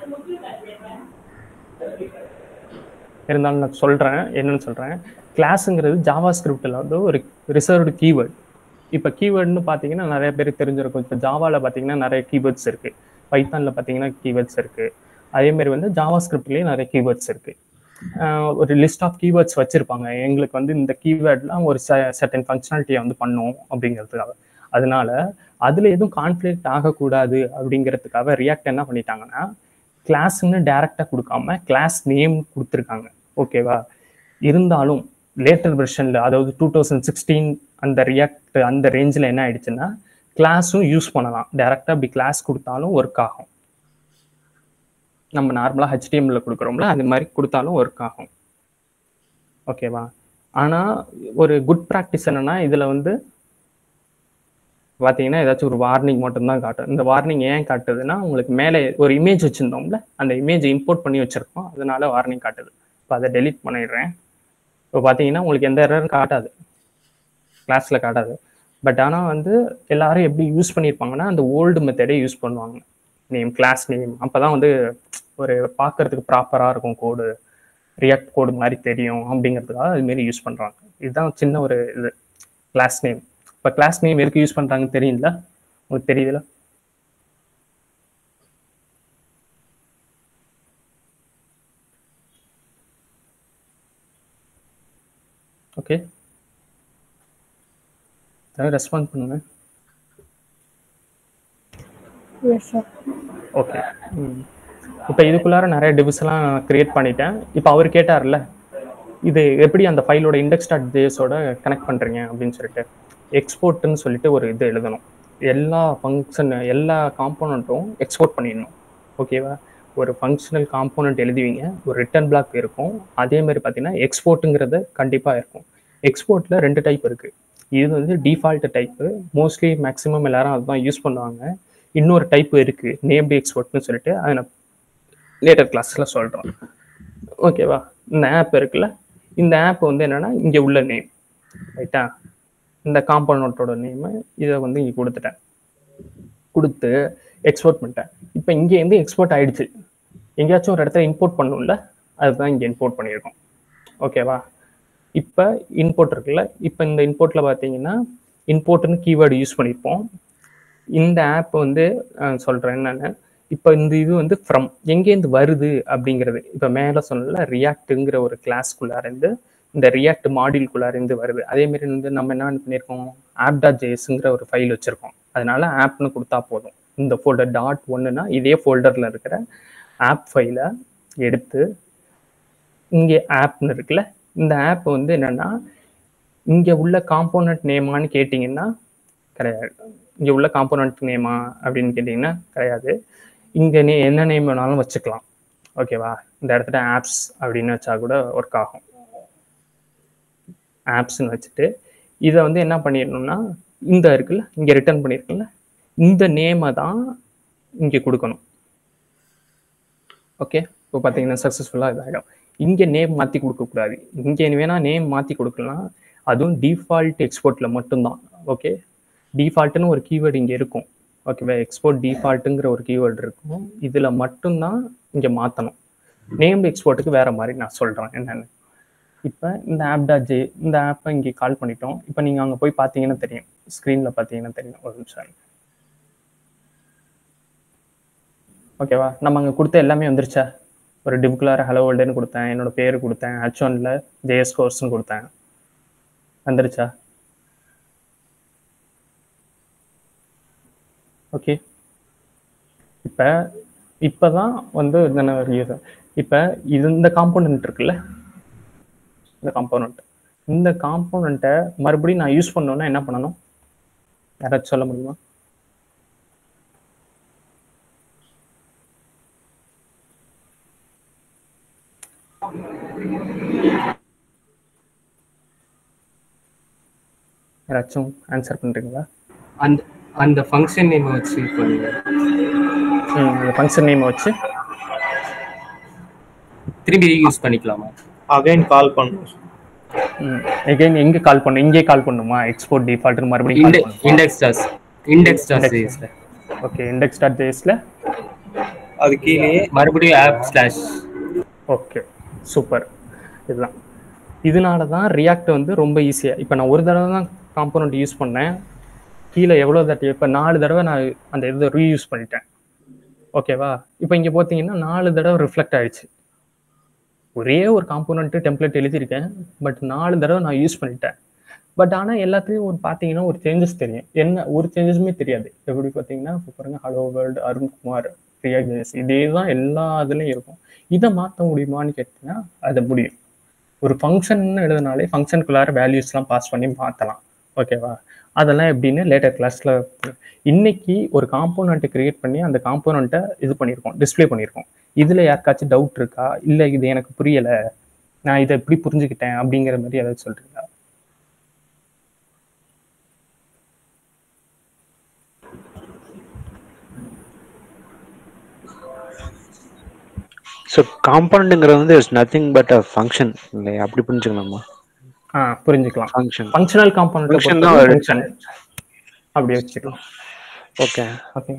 இருந்தாலும் நான் சொல்றேன் என்னன்னு சொல்றேன் கிளாஸுங்கிறது ஜாவா ஸ்கிரிப்டில் வந்து ஒரு ரிசர்வ்டு கீவேர்ட் இப்போ கீவேர்ட்னு பார்த்தீங்கன்னா நிறைய பேருக்கு தெரிஞ்சிருக்கும் இப்போ ஜாவாவில் பார்த்தீங்கன்னா நிறைய கீவேர்ட்ஸ் இருக்கு பைத்தானில் பார்த்தீங்கன்னா கீவேர்ட்ஸ் இருக்கு அதே மாதிரி வந்து ஜாவா ஸ்கிரிப்ட்லேயே நிறைய கீவேர்ட்ஸ் இருக்கு ஆஹ் ஒரு லிஸ்ட் ஆஃப் கீவேர்ட்ஸ் வச்சிருப்பாங்க எங்களுக்கு வந்து இந்த கீவேர்ட்லாம் ஒரு சர்டன் ஃபங்க்ஷனாலிட்டியை வந்து பண்ணும் அப்படிங்கிறதுக்காக அதனால அதுல எதுவும் கான்ஃபிளிக்ட் ஆகக்கூடாது அப்படிங்கிறதுக்காக ரியாக்ட் என்ன பண்ணிட்டாங்கன்னா கிளாஸ்ன்னு டைரக்டா கொடுக்காம கிளாஸ் நேம் கொடுத்துருக்காங்க ஓகேவா இருந்தாலும் லேட்டர் வெர்ஷன்ல அதாவது டூ தௌசண்ட் சிக்ஸ்டீன் அந்த ரியாக்ட் அந்த ரேஞ்சில் என்ன ஆயிடுச்சுன்னா கிளாஸும் யூஸ் பண்ணலாம் டைரக்டா அப்படி கிளாஸ் கொடுத்தாலும் ஒர்க் ஆகும் நம்ம நார்மலாக ஹெச்டிஎம்ல கொடுக்குறோம்ல அது மாதிரி கொடுத்தாலும் ஒர்க் ஆகும் ஓகேவா ஆனால் ஒரு குட் ப்ராக்டிஸ் என்னன்னா இதில் வந்து பார்த்தீங்கன்னா ஏதாச்சும் ஒரு வார்னிங் மட்டும்தான் காட்டும் இந்த வார்னிங் ஏன் காட்டுதுன்னா உங்களுக்கு மேலே ஒரு இமேஜ் வச்சுருந்தோம்ல அந்த இமேஜ் இம்போர்ட் பண்ணி வச்சுருக்கோம் அதனால வார்னிங் காட்டுது இப்போ அதை டெலீட் பண்ணிடுறேன் இப்போ பார்த்தீங்கன்னா உங்களுக்கு எந்த எரரும் காட்டாது கிளாஸில் காட்டாது பட் ஆனால் வந்து எல்லாரும் எப்படி யூஸ் பண்ணியிருப்பாங்கன்னா அந்த ஓல்டு மெத்தடே யூஸ் பண்ணுவாங்க நேம் கிளாஸ் நேம் அப்போ தான் வந்து ஒரு பார்க்கறதுக்கு ப்ராப்பராக இருக்கும் கோடு ரியாக்ட் கோடு மாதிரி தெரியும் அப்படிங்கிறதுக்காக அது மாரி யூஸ் பண்ணுறாங்க இதுதான் சின்ன ஒரு இது கிளாஸ் நேம் இப்போ கிளாஸ் நேம் எதுக்கு யூஸ் பண்ணுறாங்கன்னு தெரியுங்களா உங்களுக்கு தெரியுதுல ஓகே ரெஸ்பாண்ட் பண்ணுங்க எஸ் சார் ஓகே இப்போ இதுக்குள்ளார நிறைய டிவ்ஸ் எல்லாம் கிரியேட் பண்ணிட்டேன் இப்போ அவர் கேட்டார்ல இது எப்படி அந்த ஃபைலோட இண்டெக்ஸ் டாட் ஜேஎஸோட கனெக்ட் பண்ணுறீங்க அப்படின்னு சொல்லிட்டு எக்ஸ்போர்ட்னு சொல்லிட்டு ஒரு இது எழுதணும் எல்லா ஃபங்க்ஷன் எல்லா காம்போனண்ட்டும் எக்ஸ்போர்ட் பண்ணிடணும் ஓகேவா ஒரு ஃபங்க்ஷனல் காம்போனன்ட் எழுதுவீங்க ஒரு ரிட்டர்ன் பிளாக் இருக்கும் அதே மாதிரி பார்த்தீங்கன்னா எக்ஸ்போர்ட்டுங்கிறது கண்டிப்பாக இருக்கும் எக்ஸ்போர்ட்டில் ரெண்டு டைப் இருக்குது இது வந்து டிஃபால்ட் டைப்பு மோஸ்ட்லி மேக்ஸிமம் எல்லாரும் அதுதான் யூஸ் பண்ணுவாங்க இன்னொரு டைப் இருக்குது நேம்டு எக்ஸ்போர்ட்னு சொல்லிட்டு அதை நான் லேட்டர் கிளாஸில் சொல்கிறோம் ஓகேவா இந்த ஆப் இருக்குல்ல இந்த ஆப் வந்து என்னன்னா இங்கே உள்ள நேம் ரைட்டா இந்த காம்பனண்ட்டோட நேமு இதை வந்து இங்கே கொடுத்துட்டேன் கொடுத்து எக்ஸ்போர்ட் பண்ணிட்டேன் இப்போ இங்கேருந்து எக்ஸ்போர்ட் ஆயிடுச்சு எங்கேயாச்சும் ஒரு இடத்துல இம்போர்ட் பண்ணணும்ல அதுதான் இங்கே இம்போர்ட் பண்ணியிருக்கோம் ஓகேவா இப்போ இன்போர்ட் இருக்குல்ல இப்போ இந்த இன்போர்ட்டில் பார்த்தீங்கன்னா இன்போர்ட்னு கீவேர்டு யூஸ் பண்ணியிருப்போம் இந்த ஆப் வந்து சொல்கிறேன் என்னென்னு இப்போ இந்த இது வந்து ஃப்ரம் எங்கேருந்து வருது அப்படிங்கிறது இப்போ மேலே சொன்னல ரியாக்ட்டுங்கிற ஒரு கிளாஸ்க்குள்ளார இருந்து இந்த ரியாக்ட் மாடியூல்குள்ளார இருந்து வருது அதே மாதிரி வந்து நம்ம என்ன பண்ணியிருக்கோம் ஆப் டாட் ஜேஎஸ்ங்கிற ஒரு ஃபைல் வச்சுருக்கோம் அதனால ஆப்னு கொடுத்தா போதும் இந்த ஃபோல்டர் டாட் ஒன்றுனா இதே ஃபோல்டரில் இருக்கிற ஆப் ஃபைலை எடுத்து இங்கே ஆப்னு இருக்குல்ல இந்த ஆப் வந்து என்னன்னா இங்கே உள்ள காம்போனன்ட் நேமான்னு கேட்டிங்கன்னா கிடையாது இங்கே உள்ள காம்போனன்ட் நேமா அப்படின்னு கேட்டிங்கன்னா கிடையாது இங்கே நே என்ன நேம் வேணாலும் வச்சுக்கலாம் ஓகேவா இந்த இடத்துல ஆப்ஸ் அப்படின்னு வச்சா கூட ஒர்க் ஆகும் ஆப்ஸ்னு வச்சுட்டு இதை வந்து என்ன பண்ணிடணும்னா இந்த இருக்குல்ல இங்கே ரிட்டர்ன் பண்ணியிருக்குல்ல இந்த நேமை தான் இங்கே கொடுக்கணும் ஓகே இப்போ பார்த்தீங்கன்னா சக்ஸஸ்ஃபுல்லாக இதாகிடும் இங்கே நேம் மாற்றி கொடுக்கக்கூடாது இங்கே வேணா நேம் மாற்றி கொடுக்கலாம் அதுவும் டிஃபால்ட் எக்ஸ்போர்ட்டில் மட்டும்தான் ஓகே டிஃபால்ட்டுன்னு ஒரு கீவேர்டு இங்கே இருக்கும் ஓகேவா எக்ஸ்போர்ட் டிஃபால்ட்டுங்கிற ஒரு கீவேர்டு இருக்கும் இதில் மட்டும்தான் இங்கே மாற்றணும் நேம் எக்ஸ்போர்ட்டுக்கு வேற மாதிரி நான் சொல்கிறேன் என்னென்னு இப்போ இந்த ஆப் டாட் ஜே இந்த ஆப்பை இங்கே கால் பண்ணிட்டோம் இப்போ நீங்கள் அங்கே போய் பார்த்தீங்கன்னா தெரியும் ஸ்க்ரீனில் பார்த்தீங்கன்னா தெரியும் ஒரு நிமிஷம் இருங்க. ஓகேவா நம்ம அங்கே கொடுத்த எல்லாமே வந்துருச்சா ஒரு டிப்குலர் ஹலோ வேர்ல்டுன்னு கொடுத்தேன் என்னோட பேர் கொடுத்தேன் ஹச் ஒன்ல ஜேஎஸ் கோர்ஸ்னு கொடுத்தேன் வந்துருச்சா ஓகே இப்போ இப்போ தான் வந்து என்ன யூஸ் இப்போ இது இந்த காம்போனன்ட் இருக்குல்ல இந்த காம்போனன்ட் இந்த காம்போனண்ட்டை மறுபடியும் நான் யூஸ் பண்ணணும்னா என்ன பண்ணணும் யாராச்சும் சொல்ல முடியுமா யாராச்சும் ஆன்சர் பண்றீங்களா அந்த அந்த ஃபங்க்ஷன் நேம் வச்சு பண்ணுங்க ம் அந்த ஃபங்க்ஷன் நேம் வச்சு திரும்பி ரீயூஸ் பண்ணிக்கலாமா அகைன் கால் பண்ணும் எகைன் எங்க கால் பண்ணணும் இங்கே கால் பண்ணுமா எக்ஸ்போர்ட் டிஃபால்ட் மறுபடியும் Inde- index டாஸ் இண்டெக்ஸ் டாஸ் ஜேஎஸ்ல ஓகே இண்டெக்ஸ் டாட் ஜேஎஸ்ல அது கீழேயே மறுபடியும் ஆப் ஸ்லாஷ் ஓகே சூப்பர் இதுதான் இதனால தான் ரியாக்ட் வந்து ரொம்ப ஈஸியாக இப்போ நான் ஒரு தடவை தான் காம்போனண்ட் யூஸ் பண்ணேன் கீழே எவ்வளோ தட்டி இப்போ நாலு தடவை நான் அந்த இதை ரீயூஸ் பண்ணிட்டேன் ஓகேவா இப்போ இங்கே பார்த்தீங்கன்னா நாலு தடவை ரிஃப்ளெக்ட் ஆயிடுச்சு ஒரே ஒரு காம்போனண்ட்டு டெம்ப்ளேட் எழுதியிருக்கேன் பட் நாலு தடவை நான் யூஸ் பண்ணிட்டேன் பட் ஆனால் எல்லாத்துலேயும் ஒரு பார்த்தீங்கன்னா ஒரு சேஞ்சஸ் தெரியும் என்ன ஒரு சேஞ்சஸுமே தெரியாது எப்படி பார்த்தீங்கன்னா இப்போ பாருங்க ஹலோ வேர்ல்டு அருண்குமார் ரியாக்ட் இதே தான் எல்லா இதுலேயும் இருக்கும் இதை மாற்ற முடியுமான்னு கேட்டிங்கன்னா அது முடியும் ஒரு ஃபங்க்ஷன் எழுதுனாலே ஃபங்க்ஷனுக்குள்ளார வேல்யூஸ்லாம் பாஸ் பண்ணி மாற்றலாம் ஓகேவா அதெல்லாம் எப்படின்னு லேட்டர் கிளாஸில் இன்னைக்கு ஒரு காம்போனண்ட்டை கிரியேட் பண்ணி அந்த காம்போனண்ட்டை இது பண்ணியிருக்கோம் டிஸ்ப்ளே பண்ணியிருக்கோம் இதில் யாருக்காச்சும் டவுட் இருக்கா இல்லை இது எனக்கு புரியலை நான் இதை எப்படி புரிஞ்சுக்கிட்டேன் அப்படிங்கிற மாதிரி ஏதாச்சும் சொல்கிறீங்களா ஸோ காம்பவுண்டுங்கிறது வந்து it's nothing but a function இல்லையா அப்படி புரிஞ்சுக்கலாமா ஆ புரிஞ்சுக்கலாம் ஃபங்க்ஷன் ஃபங்க்ஷனல் காம்போனண்ட்டை Function தான் பொறுத்தவரை ஒரு- ஃபங்க்ஷன் அப்படி வச்சுக்கலாம் ஓகே ஓகே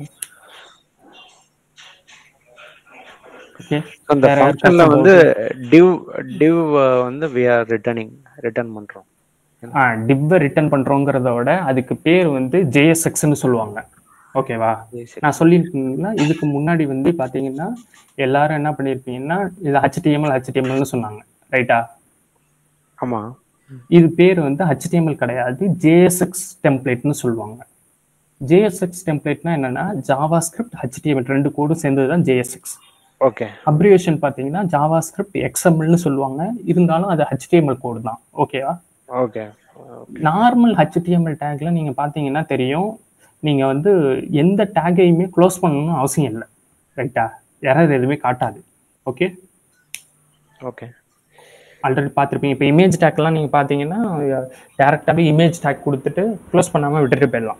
ஓகே அந்த வேற ஃபங்க்ஷன்ல யாருக்காச்சும் வந்து டிவ் டிவ் வந்து வி ஆர் ரிட்டர்னிங் ரிட்டர்ன் பண்றோம் ஆ டிப்பை ரிட்டர்ன் பண்றோங்கிறத விட அதுக்கு பேர் வந்து ஜேஎஸ்எக்ஸ்னு சொல்லுவாங்க ஓகேவா நான் சொல்லியிருக்கீங்களா இதுக்கு முன்னாடி வந்து பாத்தீங்கன்னா எல்லாரும் என்ன பண்ணியிருப்பீங்கன்னா இது ஹச்டிஎம்எல் ஹச்டிஎம்எல்னு சொன்னாங்க ரைட்டா ஆமா இது பேர் வந்து ஹச்டிஎம்எல் கிடையாது ஜேஎஸ்எக்ஸ் டெம்ப்ளேட்னு சொல்லுவாங்க ஜேஎஸ்எக்ஸ் டெம்ப்ளேட்னா என்னன்னா ஜாவா ஸ்கிரிப்ட் ஹச்டிஎம்எல் ரெண்டு கோடும் சேர்ந்தது தான் ஜேஎஸ்எக்ஸ் ஓகே அப்ரிவேஷன் பார்த்தீங்கன்னா ஜாவா ஸ்கிரிப்ட் எக்ஸ்எம்எல்னு சொல்லுவாங்க இருந்தாலும் அது ஹச்டிஎம்எல் கோடு தான் ஓகேவா ஓகே நார்மல் ஹெச்டிஎம்எல் டேக்ல நீங்க பாத்தீங்கன்னா தெரியும் நீங்க வந்து எந்த டேகையுமே க்ளோஸ் பண்ணணும்னு அவசியம் இல்லை ரைட்டா எரர் எதுவுமே காட்டாது ஓகே ஓகே ஆல்ரெடி பார்த்துருப்பீங்க இப்போ இமேஜ் டேக்லாம் நீங்கள் பார்த்தீங்கன்னா டேரெக்டாகவே இமேஜ் டேக் கொடுத்துட்டு க்ளோஸ் பண்ணாமல் விட்டுட்டு போயிடலாம்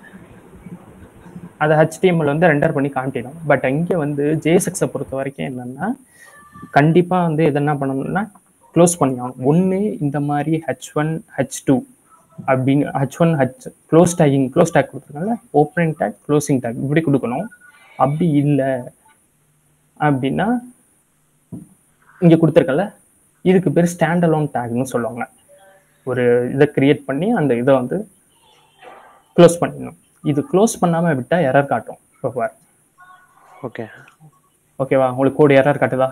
அதை ஹெச்டிஎம்எல் வந்து ரெண்டர் பண்ணி காட்டிடும் பட் இங்கே வந்து ஜேஎஸ்எக்ஸை பொறுத்த வரைக்கும் என்னென்னா கண்டிப்பாக வந்து எது என்ன பண்ணணும்னா க்ளோஸ் பண்ணியாகணும் ஒன்று இந்த மாதிரி ஹெச் ஒன் ஹெச் டூ அப்படின்னு H one H close tagging close tag கொடுத்துருக்காங்க ஓப்பனிங் டேக் க்ளோசிங் டேக் இப்படி கொடுக்கணும் அப்படி இல்லை அப்படின்னா இங்கே கொடுத்துருக்கல இதுக்கு பேர் ஸ்டாண்ட் அலோன் டேக்னு சொல்லுவாங்க ஒரு இதை கிரியேட் பண்ணி அந்த இதை வந்து க்ளோஸ் பண்ணிடணும் இது க்ளோஸ் பண்ணாமல் விட்டால் எரர் காட்டும் இப்போ பாரு ஓகே ஓகேவா உங்களுக்கு கோடு எரர் காட்டுதா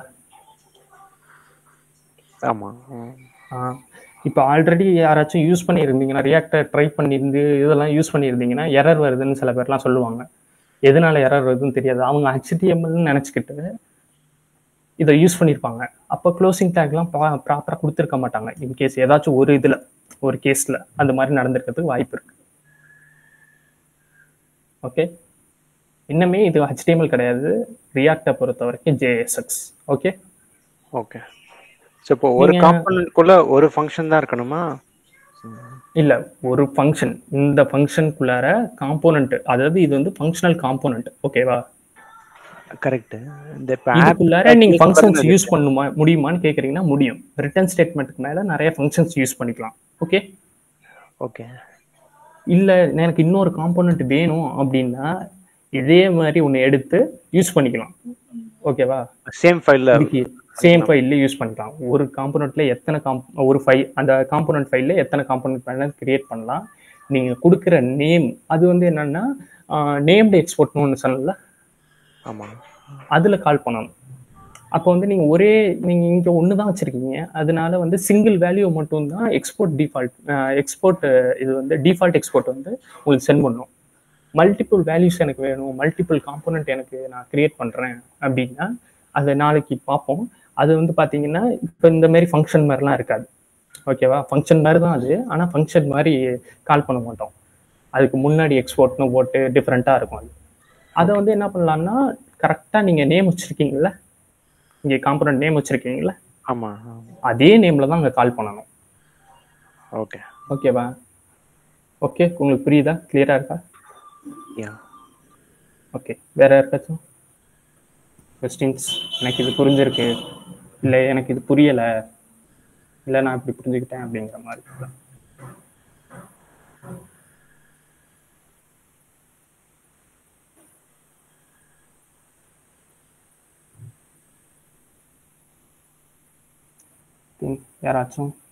ஆமா ம். இப்போ ஆல்ரெடி யாராச்சும் யூஸ் பண்ணியிருந்தீங்கன்னா ரியாக்டர் ட்ரை பண்ணியிருந்து இதெல்லாம் யூஸ் பண்ணியிருந்தீங்கன்னா எரர் வருதுன்னு சில பேர்லாம் சொல்லுவாங்க எதனால எரர் வருதுன்னு தெரியாது அவங்க ஹெச்டிஎம்எல்னு நினச்சிக்கிட்டு இதை யூஸ் பண்ணியிருப்பாங்க அப்போ க்ளோசிங் டேக்லாம் ப்ராப்பராக கொடுத்துருக்க மாட்டாங்க இன்கேஸ் ஏதாச்சும் ஒரு இதில் ஒரு கேஸில் அந்த மாதிரி நடந்திருக்கிறதுக்கு வாய்ப்பு இருக்கு ஓகே இன்னுமே இது HTML கிடையாது ரியாக்டை பொறுத்த வரைக்கும் ஜேஎஸ்எக்ஸ் ஓகே ஓகே ஸோ இப்போ ஒரு நீங்க- காம்பனண்ட்குள்ள ஒரு ஃபங்க்ஷன் தான் இருக்கணுமா இல்ல ஒரு ஃபங்க்ஷன் இந்த ஃபங்க்ஷனுக்குள்ளார காம்போனன்ட் அதாவது இது வந்து ஃபங்க்ஷனல் காம்போனன்ட் ஓகேவா கரெக்ட் இந்த இப்போ ஆப் இதுக்குள்ளார நீங்க ஃபங்க்ஷன்ஸ் யூஸ் பண்ணுமா முடியுமான்னு கேக்குறீங்கன்னா முடியும் ரிட்டர்ன் ஸ்டேட்மெண்ட்டுக்கு மேல நிறைய ஃபங்க்ஷன்ஸ் யூஸ் பண்ணிக்கலாம் ஓகே ஓகே இல்ல எனக்கு இன்னொரு காம்போனன்ட் வேணும் அப்படின்னா இதே மாதிரி ஒன்று எடுத்து யூஸ் பண்ணிக்கலாம் ஓகேவா சேம் ஃபைல்ல சேம் ஃபைல்ல யூஸ் பண்ணிக்கலாம் ஒரு காம்போனன்ட்ல எத்தனை காம் ஒரு ஃபைல் அந்த காம்போனன்ட் ஃபைல்ல எத்தனை காம்போனன்ட் வேணாலும் கிரியேட் பண்ணலாம் நீங்க கொடுக்குற நேம் அது வந்து என்னன்னா நேம்டு எக்ஸ்போர்ட்னு ஒன்று சொன்னல ஆமா அதுல கால் பண்ணணும் அப்போ வந்து நீங்க ஒரே நீங்க இங்க ஒன்று தான் வச்சிருக்கீங்க அதனால வந்து சிங்கிள் வேல்யூ மட்டும் தான் எக்ஸ்போர்ட் டிஃபால்ட் எக்ஸ்போர்ட் இது வந்து டிஃபால்ட் எக்ஸ்போர்ட் வந்து உங்களுக்கு சென்ட் பண்ணும் மல்டிபிள் வேல்யூஸ் எனக்கு வேணும் மல்டிபிள் காம்போனன்ட் எனக்கு நான் கிரியேட் பண்றேன் அப்படின்னா அதை நாளைக்கு பார்ப்போம் அது வந்து பாத்தீங்கன்னா இப்போ இந்த மாதிரி ஃபங்க்ஷன் மாதிரிலாம் இருக்காது ஓகேவா ஃபங்க்ஷன் மாதிரி தான் அது ஆனால் ஃபங்க்ஷன் மாதிரி கால் பண்ண மாட்டோம் அதுக்கு முன்னாடி எக்ஸ்போர்ட்னு போட்டு டிஃப்ரெண்ட்டாக இருக்கும் அது அதை வந்து என்ன பண்ணலாம்னா கரெக்டாக நீங்கள் நேம் வச்சுருக்கீங்கள இங்கே காம்பனண்ட் நேம் வச்சுருக்கீங்களா ஆமா அதே நேமில் தான் அங்கே கால் பண்ணணும் ஓகே ஓகேவா ஓகே உங்களுக்கு புரியுதா கிளியராக இருக்கா யா ஓகே வேற யாருக்காச்சும் கொஸ்டின்ஸ் எனக்கு இது புரிஞ்சிருக்கு இல்லை எனக்கு இது புரியலை இல்லை நான் இப்படி புரிஞ்சுக்கிட்டேன் அப்படிங்கிற மாதிரி யாராச்சும்